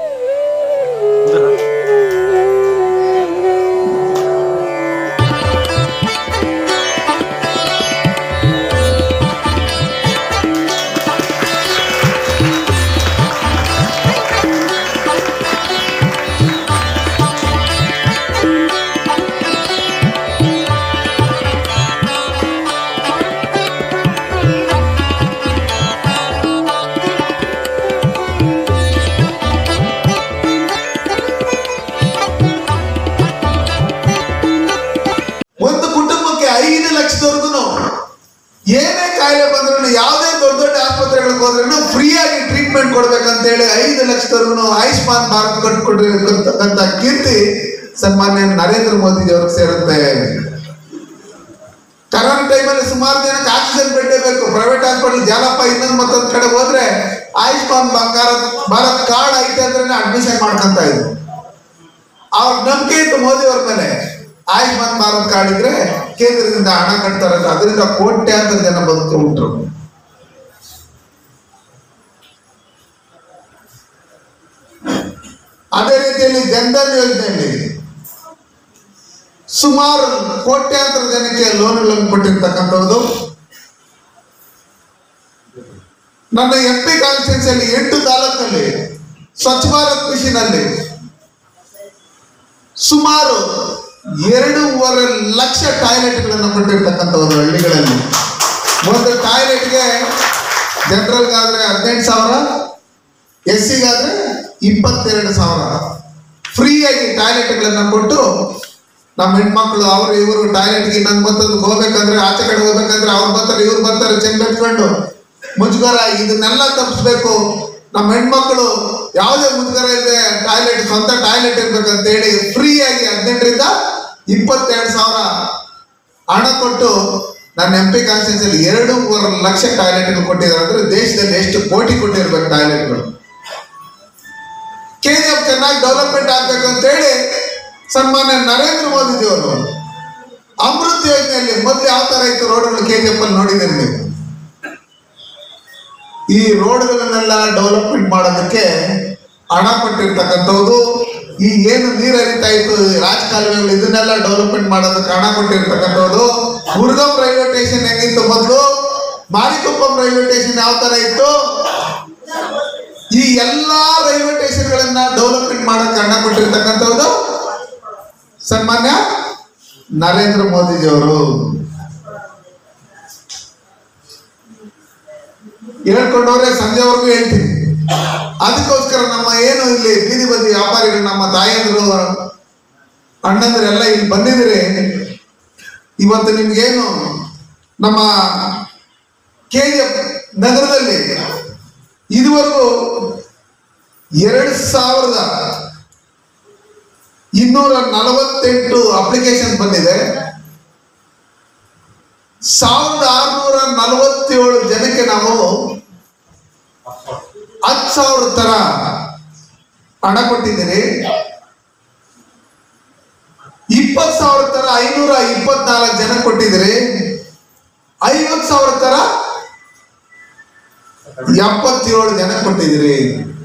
ಒಂದು ಕುಟುಂಬಕ್ಕೆ ಐದು ಲಕ್ಷದವರೆಗೂ ಏನೇ ಕಾಯಿಲೆ ಬಂದ್ರೂ ಯಾವುದೇ ದೊಡ್ಡ ದೊಡ್ಡ ಆಸ್ಪತ್ರೆಗಳಿಗೆ ಹೋದ್ರೂ ಫ್ರೀಯಾಗಿ ಟ್ರೀಟ್ಮೆಂಟ್ ಕೊಡ್ಬೇಕಂತ ಹೇಳಿ ಐದು ಲಕ್ಷದವರೆಗೂ ಆಯುಷ್ಮಾನ್ ಭಾರತ್ ಕಟ್ಕೊಟ್ಟಿರ್ತಕ್ಕಂಥ ಕೀರ್ತಿ ಸನ್ಮಾನ್ಯ ನರೇಂದ್ರ ಮೋದಿ ಅವ್ರಿಗೆ ಸೇರುತ್ತೆ ಕರೋನಾ ಟೈಮಲ್ಲಿ ಸುಮಾರು ಜನಕ್ಕೆ ಆಕ್ಸಿಜನ್ ಬೆಡ್ ಬೇಕು ಪ್ರೈವೇಟ್ ಹಾಸ್ಪಿಟಲ್ ಜಾಲಪ್ಪ ಇನ್ನೊಂದು ಮತ್ತೊಂದು ಕಡೆ ಹೋದ್ರೆ ಆಯುಷ್ಮಾನ್ ಭಾರತ್ ಭಾರತ್ ಕಾರ್ಡ್ ಐತೆ ಅಂದ್ರೆ ಅಡ್ಮಿಷನ್ ಮಾಡ್ಕೊಂತ ಇದ್ರು ಅವ್ರ ನಂಬಿಕೆ ಇತ್ತು ಮೋದಿ ಅವ್ರ ಮೇಲೆ ಆಯುಷ್ಮಾನ್ ಭಾರತ್ ಕಾರ್ಡ್ ಇದ್ರೆ ಕೇಂದ್ರದಿಂದ ಹಣ ಕಟ್ತಾರೆ ಅಂತ. ಅದರಿಂದ ಕೋಟ್ಯಾಂತರ ಜನ ಬದುಕೊಂಡ್ರು ಅದೇ ರೀತಿಯಲ್ಲಿ ಜನ್ಧನ್ ಯೋಜನೆಯಲ್ಲಿ ಸುಮಾರು ಕೋಟ್ಯಾಂತರ ಜನಕ್ಕೆ ಲೋನ್ಗಳನ್ನು ಕೊಟ್ಟಿರ್ತಕ್ಕಂಥದ್ದು ನನ್ನ ಎಂ ಪಿ ಕಾನ್ಸ್ಟಿಟ್ಯೂನ್ಸಿಯಲ್ಲಿ ಎಂಟು ತಾಲೂಕಲ್ಲಿ ಸ್ವಚ್ಛ ಭಾರತ್ ಮಿಷನ್ ಅಲ್ಲಿ ಸುಮಾರು ಎರಡೂವರೆ ಲಕ್ಷ ಟಾಯ್ಲೆಟ್ಗಳನ್ನು ಕೊಟ್ಟಿರ್ತಕ್ಕಂಥ ಒಂದು ಹಳ್ಳಿಗಳಲ್ಲಿ ಒಂದು ಟಾಯ್ಲೆಟ್ಗೆ ಜನರಲ್ಗಾದ್ರೆ ಹದಿನೆಂಟು ಸಾವಿರ ಎಸ್ ಸಿಗಾದ್ರೆ ಇಪ್ಪತ್ತೆರಡು ಸಾವಿರ ಫ್ರೀಯಾಗಿ ಟಾಯ್ಲೆಟ್ಗಳನ್ನು ಕೊಟ್ಟು ನಮ್ಮ ಹೆಣ್ಮಕ್ಳು ಅವರು ಇವರು ಟಾಯ್ಲೆಟ್ಗೆ ಇನ್ನೊಂದು ಮತ್ತೊಂದು ಹೋಗ್ಬೇಕಂದ್ರೆ ಆಚೆ ಕಡೆ ಹೋಗ್ಬೇಕಂದ್ರೆ ಅವ್ರು ಬರ್ತಾರೆ ಇವ್ರು ಬರ್ತಾರೆ ಚೆಂದ ಎತ್ಕೊಂಡು ಮುಜುಗರ ಇದನ್ನೆಲ್ಲ ತಪ್ಪಿಸ್ಬೇಕು ನಮ್ಮ ಹೆಣ್ಮಕ್ಳು ಯಾವುದೇ ಮುಜುಗರ ಇದೆ ಟಾಯ್ಲೆಟ್ ಸ್ವಂತ ಟಾಯ್ಲೆಟ್ ಇರ್ಬೇಕಂತ ಹೇಳಿ ಫ್ರೀಯಾಗಿ ಹದಿನೆಂಟರಿಂದ ಇಪ್ಪತ್ತೆರಡು ಸಾವಿರ ಹಣ ಕೊಟ್ಟು ನನ್ನ ಎಂ ಪಿ ಕಾನ್ಸ್ಟಿಟ್ಯೂನ್ಸಿಯಲ್ಲಿ ಎರಡೂವರೆ ಲಕ್ಷ ಟಾಯ್ಲೆಟ್ಗಳು ಕೊಟ್ಟಿದ್ದಾರೆ ಅಂದ್ರೆ ದೇಶದಲ್ಲಿ ಎಷ್ಟು ಕೋಟಿ ಕೊಟ್ಟಿರ್ಬೇಕು ಟಾಯ್ಲೆಟ್ಗಳು ಕೆ ಜಿ ಎಫ್ ಚೆನ್ನಾಗಿ ಡೆವಲಪ್ಮೆಂಟ್ ಆಗ್ಬೇಕು ಅಂತ ಹೇಳಿ ಸನ್ಮಾನ್ಯ ನರೇಂದ್ರ ಮೋದಿಜಿ ಅವರು ಅಮೃತ್ ಯೋಜನೆಯಲ್ಲಿ ಮೊದಲು ಯಾವ ತರ ಇತ್ತು ರೋಡ್ಗಳು ಕೆ ಜಿ ಎಫ್ ಅಲ್ಲಿ ನೋಡಿದ್ದೀರಿ ನೀವು ಈ ರೋಡ್ಗಳನ್ನೆಲ್ಲ ಡೆವಲಪ್ಮೆಂಟ್ ಮಾಡೋದಕ್ಕೆ ಹಣ ಕೊಟ್ಟಿರ್ತಕ್ಕಂಥದ್ದು ಈ ಏನು ನೀರು ಹರಿತಾ ಇತ್ತು ಈ ರಾಜಕಾಲುವೆಗಳು ಇದನ್ನೆಲ್ಲ ಡೆವಲಪ್ಮೆಂಟ್ ಮಾಡೋದಕ್ಕೆ ಹಣ ಕೊಟ್ಟಿರ್ತಕ್ಕಂಥದ್ದು ಮುರುಗಂ ರೈಲ್ವೆ ಸ್ಟೇಷನ್ ಹೆಂಗಿತ್ತು ಮೊದಲು ಮಾರಿಕೊಪ್ಪಂ ರೈಲ್ವೆ ಸ್ಟೇಷನ್ ಯಾವ ತರ ಇತ್ತು ಈ ಎಲ್ಲಾ ರೈಲ್ವೆ ಸ್ಟೇಷನ್ಗಳನ್ನ ಡೆವಲಪ್ಮೆಂಟ್ ಮಾಡೋಕೆ ಹಣ ಕೊಟ್ಟಿರ್ತಕ್ಕಂಥದ್ದು ಸನ್ಮಾನ್ಯ ನರೇಂದ್ರ ಮೋದಿಜಿ ಅವರು ಹೇಳ್ಕೊಂಡವ್ರೆ ಸಂಜೆವರೆಗೂ ಹೇಳ್ತೀನಿ ಅದಕ್ಕೋಸ್ಕರ ನಮ್ಮ ಏನು ಇಲ್ಲಿ ಬೀದಿ ಬದಿ ವ್ಯಾಪಾರಿಗಳು ನಮ್ಮ ತಾಯಂದ್ರು ಅಣ್ಣಂದ್ರೆಲ್ಲ ಇಲ್ಲಿ ಬಂದಿದ್ದೀರಿ ಇವತ್ತು ನಿಮ್ಗೇನು ನಮ್ಮ ಕೆ ನಗರದಲ್ಲಿ ಇದುವರೆಗೂ ಎರಡು ಸಾವಿರದ ಇನ್ನೂರ ನಲವತ್ತೆಂಟು ಅಪ್ಲಿಕೇಶನ್ ಬಂದಿದೆ ಸಾವಿರದ ಆರುನೂರ ನಲವತ್ತೇಳು ಜನಕ್ಕೆ ನಾವು ಹತ್ತು ಸಾವಿರ ತರ ಹಣ ಕೊಟ್ಟಿದ್ದೀರಿ ಇಪ್ಪತ್ತು ಸಾವಿರ ತರ ಐನೂರ ಇಪ್ಪತ್ನಾಲ್ಕು ಜನ ಕೊಟ್ಟಿದ್ದೀರಿ ಐವತ್ತು ಸಾವಿರ ತರ ಎಪ್ಪತ್ತೇಳು ಜನ ಕೊಟ್ಟಿದ್ದೀರಿ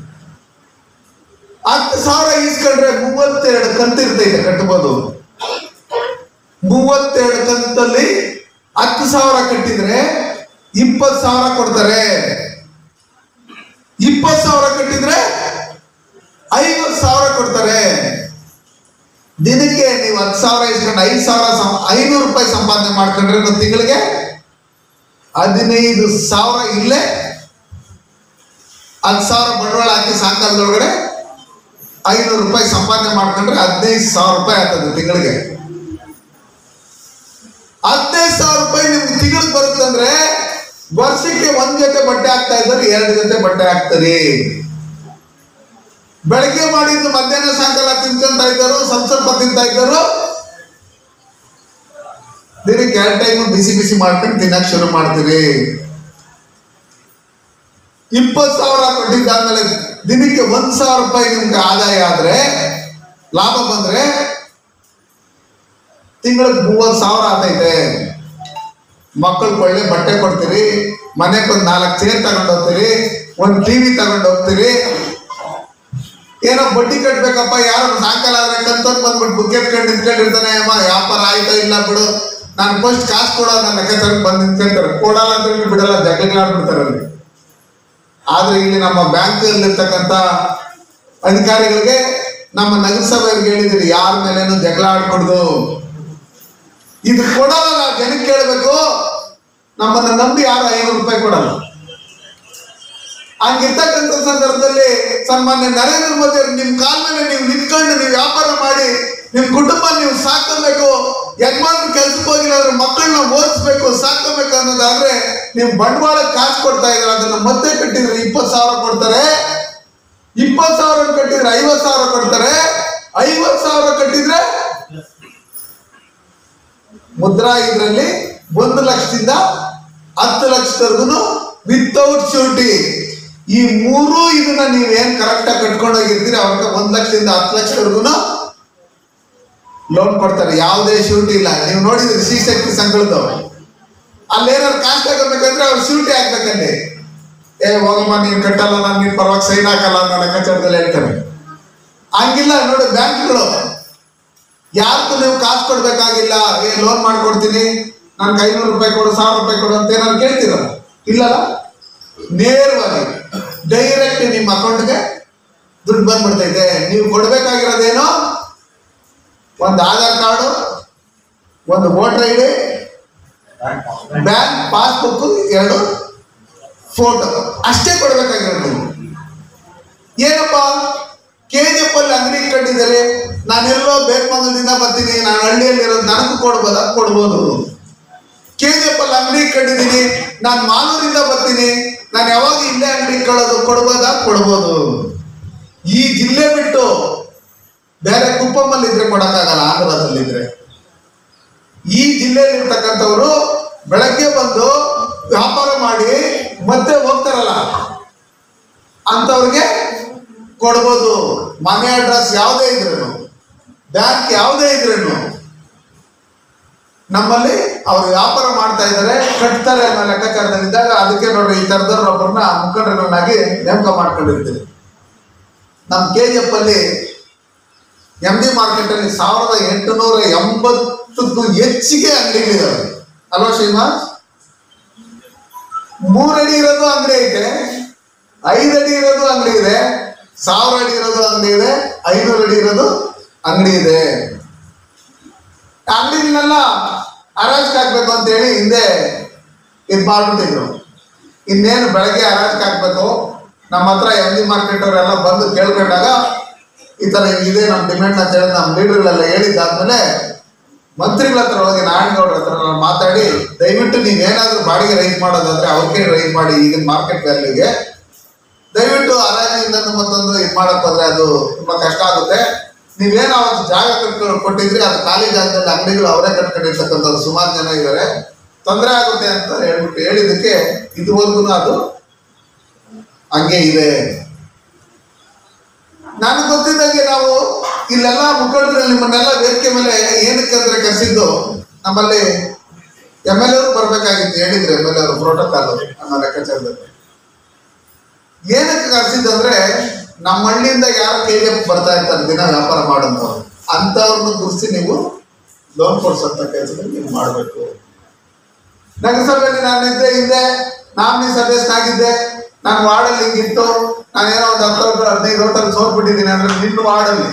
ಹತ್ತು ಸಾವಿರ ಈಸ್ಕೊಂಡ್ರೆ ಮೂವತ್ತೆರಡು ಕಂತು ಇರ್ತೈತೆ ಕಟ್ಬೋದು ಮೂವತ್ತೆರಡು ಕಂತಲ್ಲಿ ಹತ್ತು ಸಾವಿರ ಕಟ್ಟಿದ್ರೆ ಇಪ್ಪತ್ತು ಸಾವಿರ ಕೊಡ್ತಾರೆ ಇಪ್ಪತ್ತು ಸಾವಿರ ಕಟ್ಟಿದ್ರೆ ಐವತ್ತು ಸಾವಿರ ಕೊಡ್ತಾರೆ ದಿನಕ್ಕೆ ನೀವು ಹತ್ತು ಸಾವಿರ ಇಸ್ಕೊಂಡು ಐದು ಸಾವಿರ ಸಂ ಐನೂರು ರೂಪಾಯಿ ಸಂಪಾದನೆ ಮಾಡ್ಕೊಂಡ್ರೆ ಒಂದು ತಿಂಗಳಿಗೆ ಹದಿನೈದು ಸಾವಿರ ಇಲ್ಲೇ ಹತ್ತು ಸಾವಿರ ಬಂಡವಾಳ ಹಾಕಿ ಸಾಯಂಕಾಲದೊಳಗಡೆ ಐನೂರು ರೂಪಾಯಿ ಸಂಪಾದನೆ ಮಾಡ್ಕೊಂಡ್ರೆ ಹದಿನೈದು ಸಾವಿರ ರೂಪಾಯಿ ಆಗ್ತದೆ ತಿಂಗಳಿಗೆ ಹದಿನೈದು ಸಾವಿರ ರೂಪಾಯಿ ನಿಮ್ಗೆ ತಿಂಗಳಿಗೆ ಬರುತ್ತಂದ್ರೆ ವರ್ಷಕ್ಕೆ ಒಂದ್ ಜೊತೆ ಬಟ್ಟೆ ಹಾಕ್ತಾ ಇದ್ದಾರೆ ಎರಡು ಜೊತೆ ಬಟ್ಟೆ ಹಾಕ್ತಾರೆ ಬೆಳಗ್ಗೆ ಮಾಡಿದ್ದು ಮಧ್ಯಾಹ್ನ ಸಾಯಂಕಾಲ ತಿನ್ಕೊಂತ ಇದ್ದರು ಸ್ವಲ್ಪ ಸ್ವಲ್ಪ ತಿಂತ ಇದ್ದರು ದಿನಕ್ಕೆ ಎರಡು ಟೈಮ್ ಬಿಸಿ ಬಿಸಿ ಮಾಡ್ಕೊಂಡು ತಿನ್ನಕ್ ಶುರು ಮಾಡ್ತೀರಿ ಇಪ್ಪತ್ತು ಸಾವಿರ ಕೊಟ್ಟಿದ್ದಾದ್ಮೇಲೆ ದಿನಕ್ಕೆ ಒಂದ್ ಸಾವಿರ ರೂಪಾಯಿ ನಿಮ್ಗೆ ಆದಾಯ ಆದ್ರೆ ಲಾಭ ಬಂದ್ರೆ ತಿಂಗಳಿಗೆ ಮೂವತ್ತು ಸಾವಿರ ಆತೈತೆ ಮಕ್ಕಳಿಗೆ ಒಳ್ಳೆ ಬಟ್ಟೆ ಕೊಡ್ತೀರಿ ಮನೆಗೆ ಒಂದು ನಾಲ್ಕು ಚೇರ್ ತಗೊಂಡು ಹೋಗ್ತೀರಿ ಒಂದು ಟಿವಿ ತಗೊಂಡು ಹೋಗ್ತೀರಿ ಏನೋ ಬಡ್ಡಿ ಕಟ್ಬೇಕಪ್ಪ ಯಾರೋ ಸಾಯಂಕಾಲ ಆದ್ರೆ ಕಂತೋರ್ ಬಂದ್ಬಿಟ್ಟು ಬುಕ್ ಎತ್ಕೊಂಡು ನಿಂತ್ಕೊಂಡಿರ್ತಾನೆ ಅಮ್ಮ ವ್ಯಾಪಾರ ಆಯ್ತಾ ಇಲ್ಲ ಬಿಡು ನಾನು ಫಸ್ಟ್ ಕಾಸು ಕೊಡೋ ನನ್ನ ಲೆಕ್ಕಾಚಾರ ಬಂದು ನಿಂತ್ಕೊಂತಾರೆ ಕೊಡಲ್ಲ ಅಂದ್ರೆ ಇಲ್ಲಿ ಬಿಡಲ್ಲ ಜಗಳಾಡ್ಬಿಡ್ತಾರೆ ಅಲ್ಲಿ ಆದ್ರೆ ಇಲ್ಲಿ ನಮ್ಮ ಬ್ಯಾಂಕ್ ಇರ್ತಕ್ಕಂಥ ಅಧಿಕಾರಿಗಳಿಗೆ ನಮ್ಮ ನಗರಸಭೆಯವ್ರಿಗೆ ಹೇಳಿದಿರಿ ಯಾರ ಮೇಲೇನು ಜಗಳ ಆಡ್ಕೊಡ್ದು ಇದು ಕೊಡಲ್ಲ ನಾವು ಜನಕ್ಕೆ ಕೇಳಬೇಕು ನಮ್ಮನ್ನ ನಂಬಿ ಯಾರು ಐನೂರು ರೂಪಾಯಿ ಕೊಡಲ್ಲ ಹಂಗಿರ್ತಕ್ಕಂಥ ಸಂದರ್ಭದಲ್ಲಿ ಸನ್ಮಾನ್ಯ ನರೇಂದ್ರ ಮೋದಿ ಅವರು ನಿಮ್ ಕಾಲ ಮೇಲೆ ನೀವು ನಿಂತ್ಕೊಂಡು ನೀವು ವ್ಯಾಪಾರ ಮಾಡಿ ನಿಮ್ ಕುಟುಂಬ ನೀವು ಸಾಕಬೇಕು ಯಜಮಾನ್ರು ಕೆಲ್ಸಕ್ಕೆ ಹೋಗಿರೋದ್ರ ಮಕ್ಕಳನ್ನ ಓದಿಸ್ಬೇಕು ಸಾಕಬೇಕು ಅನ್ನೋದಾದ್ರೆ ನೀವು ಬಂಡವಾಳ ಕಾಸು ಕೊಡ್ತಾ ಇದ್ರೆ ಅದನ್ನ ಮತ್ತೆ ಕಟ್ಟಿದ್ರೆ ಇಪ್ಪತ್ತು ಸಾವಿರ ಕೊಡ್ತಾರೆ ಇಪ್ಪತ್ತು ಸಾವಿರ ಕಟ್ಟಿದ್ರೆ ಐವತ್ತು ಸಾವಿರ ಕೊಡ್ತಾರೆ ಐವತ್ತು ಸಾವಿರ ಕಟ್ಟಿದ್ರೆ ಮುದ್ರಾ ಇದರಲ್ಲಿ ಒಂದು ಲಕ್ಷದಿಂದ ಹತ್ತು ಲಕ್ಷದವರೆಗೂ ವಿತೌಟ್ ಶೂರಿಟಿ ಈ ಮೂರು ಇದನ್ನ ನೀವು ಏನ್ ಕರೆಕ್ಟ್ ಆಗಿ ಕಟ್ಕೊಂಡು ಹೋಗಿರ್ತೀರಿ ಅವಾಗ ಒಂದ್ ಲಕ್ಷದಿಂದ ಹತ್ತು ಲಕ್ಷದವರೆಗೂ ಲೋನ್ ಕೊಡ್ತಾರೆ ಯಾವುದೇ ಶೂರಿಟಿ ಇಲ್ಲ ನೀವು ನೋಡಿದ್ರಿ ಶ್ರೀ ಶಕ್ತಿ ಸಂಘಗಳದ್ದು ಅಲ್ಲೇನಾದ್ರು ಕಾಸ್ಟ್ ತಗೋಬೇಕಂದ್ರೆ ಅವ್ರು ಶೂರಿಟಿ ಹಾಕ್ಬೇಕಲ್ಲಿ ಏ ಹೋಗಮ್ಮ ನೀನ್ ಕಟ್ಟಲ್ಲ ನಾನು ನಿನ್ ಪರವಾಗಿ ಸೈನ್ ಹಾಕಲ್ಲ ಅನ್ನೋ ಲೆಕ್ಕಾಚಾರದಲ್ಲಿ ಹೇಳ್ತಾರೆ ಹಂಗಿಲ್ಲ ನೋಡಿ ಬ್ಯಾಂಕ್ಗಳು ಯಾರಿಗೂ ನೀವು ಕಾಸು ಕೊಡ್ಬೇಕಾಗಿಲ್ಲ ಏ ಲೋನ್ ಮಾಡ್ಕೊಡ್ತೀನಿ ನನ್ಗೆ ಐನೂರು ರೂಪಾಯಿ ಕೊಡು ಸಾವಿರ ರೂಪಾಯಿ ಕೊಡು ಅಂತ ಏನಾದ್ರು ಕೇಳ್ತೀರ ಇಲ್ಲಲ್ಲ ನೇರವಾಗಿ ಡೈರೆಕ್ಟ್ ನಿಮ್ಮ ಅಕೌಂಟ್ಗೆ ದುಡ್ಡು ಬಂದ್ಬಿಡ್ತೈತೆ ನೀವು ಕೊಡ್ಬೇಕಾಗಿರೋದೇನು ಒಂದು ಆಧಾರ್ ಕಾರ್ಡು ಒಂದು voter I D bank passbook ಎರಡು ಫೋಟೋ ಅಷ್ಟೇ ಕೊಡ್ಬೇಕಾಗಿರೋದು ಏನಪ್ಪ ಕೆ ಜಿ ಎಫ್ ಅಲ್ಲಿ ಅಂಗಡಿ ಇಟ್ಕೊಂಡಿದ್ದಾರೆ ನಾನೆಲ್ಲೋ ಬೇಕಮಂಗಲದಿಂದ ಬರ್ತೀನಿ ನಾನು ಹಳ್ಳಿಯಲ್ಲಿ ಇರೋದು ನನಗೂ ಕೊಡ್ಬೋದಾ ಕೊಡ್ಬೋದು ಕೆ ಜಿ ಎಫ್ ಅಲ್ಲಿ ಅಂಗಡಿ ಇಟ್ಕೊಂಡಿದ್ದೀನಿ ನಾನು ಮಾಲೂರಿಂದ ಬರ್ತೀನಿ ನಾನು ಯಾವಾಗ ಇಲ್ಲೇ ಅಂಗಡಿ ಇಟ್ಕೊಳ್ಳೋದು ಕೊಡ್ಬೋದಾ ಕೊಡ್ಬೋದು ಈ ಜಿಲ್ಲೆ ಬಿಟ್ಟು ಬೇರೆ ಕುಪ್ಪಮಲ್ಲಿ ಇದ್ರೆ ಕೊಡಕ್ಕಾಗಲ್ಲ ಆಂಧ್ರದಲ್ಲಿದ್ರೆ ಈ ಜಿಲ್ಲೆಯಲ್ಲಿ ಇರ್ತಕ್ಕಂಥವ್ರು ಬೆಳಗ್ಗೆ ಬಂದು ವ್ಯಾಪಾರ ಮಾಡಿ ಮತ್ತೆ ಹೋಗ್ತಾರಲ್ಲ ಅಂತವ್ರಿಗೆ ಕೊಡ್ಬೋದು ಮನೆ ಅಡ್ರೆಸ್ ಯಾವುದೇ ಇದ್ರೇನು ಬ್ಯಾಂಕ್ ಯಾವುದೇ ಇದ್ರೇನು ನಮ್ಮಲ್ಲಿ ಅವ್ರು ವ್ಯಾಪಾರ ಮಾಡ್ತಾ ಇದ್ದಾರೆ ಕಟ್ತಾರೆ ಅನ್ನೋ ಲೆಕ್ಕಾಚಾರದಲ್ಲಿದ್ದಾಗ ಅದಕ್ಕೆ ನೋಡ್ರಿ ಈ ಥರದವ್ರು ಒಬ್ಬರನ್ನ ಮುಖಂಡರನ್ನಾಗಿ ನೇಮಕ ಮಾಡ್ಕೊಂಡಿರ್ತೀವಿ ನಮ್ಮ ಕೆ ಜಿ ಎಫ್ ಅಲ್ಲಿ ಎಮ್ ಡಿ ಮಾರ್ಕೆಟ್ ಅಲ್ಲಿ ಸಾವಿರದ ಎಂಟುನೂರ ಎಂಬತ್ತಕ್ಕೂ ಹೆಚ್ಚಿಗೆ ಅಂಗಡಿಗಳಿದಾವೆ ಅಲ್ವಾ ಶ್ರೀನಿವಾಸ್ ಮೂರಡಿ ಇರೋದು ಅಂಗಡಿ ಐತೆ ಐದು ಅಡಿ ಇರೋದು ಅಂಗಡಿ ಇದೆ ಸಾವಿರ ಅಡಿ ಇರೋದು ಅಂಗಡಿ ಇದೆ ಐನೂರು ಅಡಿ ಇರೋದು ಅಂಗಡಿ ಇದೆ ಅಂಗಡಿಗಳನ್ನೆಲ್ಲ ಹರಾಜ್ ಹಾಕ್ಬೇಕು ಅಂತ ಹೇಳಿ ಹಿಂದೆ ಇದು ಮಾಡ್ಬಿಟ್ಟಿದ್ರು ಇನ್ನೇನು ಬೆಳಗ್ಗೆ ಹರಾಜ್ ಹಾಕ್ಬೇಕು ನಮ್ಮ ಹತ್ರ ಎಮ್ ಜಿ ಮಾರ್ಕೆಟ್ ಅವರೆಲ್ಲ ಬಂದು ಕೇಳ್ಕೊಂಡಾಗ ಈ ಥರ ಇದೆ ನಮ್ಮ ಡಿಮ್ಯಾಂಡ್ ಅಂತ ಹೇಳಿ ನಮ್ಮ ಲೀಡರ್ಗಳೆಲ್ಲ ಹೇಳಿದ್ದಾದ್ಮೇಲೆ ಮಂತ್ರಿಗಳ ಹತ್ರ ಹೋಗಿ ನಾರಾಯಣಗೌಡ್ರ ಹತ್ರ ನಾನು ಮಾತಾಡಿ ದಯವಿಟ್ಟು ನೀವೇನಾದ್ರೂ ಬಾಡಿಗೆ ರೈಸ್ ಮಾಡೋದಾದ್ರೆ ಅವ್ರಿಗೆ ರೈಸ್ ಮಾಡಿ ಈಗಿನ ಮಾರ್ಕೆಟ್ ವ್ಯಾಲ್ಯೂಗೆ ದಯವಿಟ್ಟು ಹರಾಜಿಂದ ಮತ್ತೊಂದು ಇದು ಮಾಡಕ್ ಹೋದ್ರೆ ಅದು ತುಂಬಾ ಕಷ್ಟ ಆಗುತ್ತೆ ನೀವೇನು ಅವತ್ತು ಜಾಗ ಕಟ್ಕೊಂಡು ಕೊಟ್ಟಿದ್ರಿ ಅದು ಖಾಲಿ ಜಾಗದಲ್ಲಿ ಅಂಗಡಿಗಳು ಅವರೇ ಕಟ್ಕೊಂಡಿರ್ತಕ್ಕಂಥದ್ದು ಸುಮಾರು ಜನ ಇದ್ದಾರೆ ತೊಂದರೆ ಆಗುತ್ತೆ ಅಂತ ಹೇಳ್ಬಿಟ್ಟು ಹೇಳಿದ್ದಕ್ಕೆ ಇದುವರೆಗೂ ಅದು ಹಂಗೆ ಇದೆ ನನಗೆ ಗೊತ್ತಿದ್ದಂಗೆ ನಾವು ಇಲ್ಲೆಲ್ಲ ಮುಖಂಡರು ನಿಮ್ಮನ್ನೆಲ್ಲ ವೇದಿಕೆ ಮೇಲೆ ಏನಕ್ಕೆ ಅಂದ್ರೆ ಕರೆಸಿದ್ದು ನಮ್ಮಲ್ಲಿ ಎಮ್ ಎಲ್ ಎರು ಬರ್ಬೇಕಾಗಿತ್ತು ಹೇಳಿದ್ರು ಎಮ್ ಎಲ್ ಎರು ಪ್ರೋಟೋಕಾಲ್ ಅನ್ನೋ ಲೆಕ್ಕಾಚಾರದಲ್ಲಿ ಏನಕ್ಕೆ ಕರೆಸಿದ್ದಂದ್ರೆ ನಮ್ಮ ಹಳ್ಳಿಯಿಂದ ಯಾರು ಕೆ ಎಫ್ ಬರ್ತಾ ಇರ್ತಾರೆ ದಿನ ವ್ಯಾಪಾರ ಮಾಡೋಂಥವ್ರು ಅಂಥವ್ರನ್ನ ಗುರುಸಿ ನೀವು ಲೋನ್ ಕೊಡ್ಸಂತ ಕೆಲಸದಲ್ಲಿ ನೀವು ಮಾಡಬೇಕು ನಗರಸಭೆಯಲ್ಲಿ ನಾನಿದ್ದೆ ಹಿಂದೆ ನಾಮಿನಿ ಸದಸ್ಯನಾಗಿದ್ದೆ ನಾನು ವಾರ್ಡಲ್ಲಿ ಹಿಂಗಿತ್ತು ನಾನೇನೋ ಒಂದು ಹತ್ತು ಹೋಟೆಲ್ ಹದಿನೈದು ಹೋಟೆಲ್ ಸೋರ್ಬಿಟ್ಟಿದ್ದೀನಿ ಅಂದ್ರೆ ನಿನ್ನ ವಾರ್ಡಲ್ಲಿ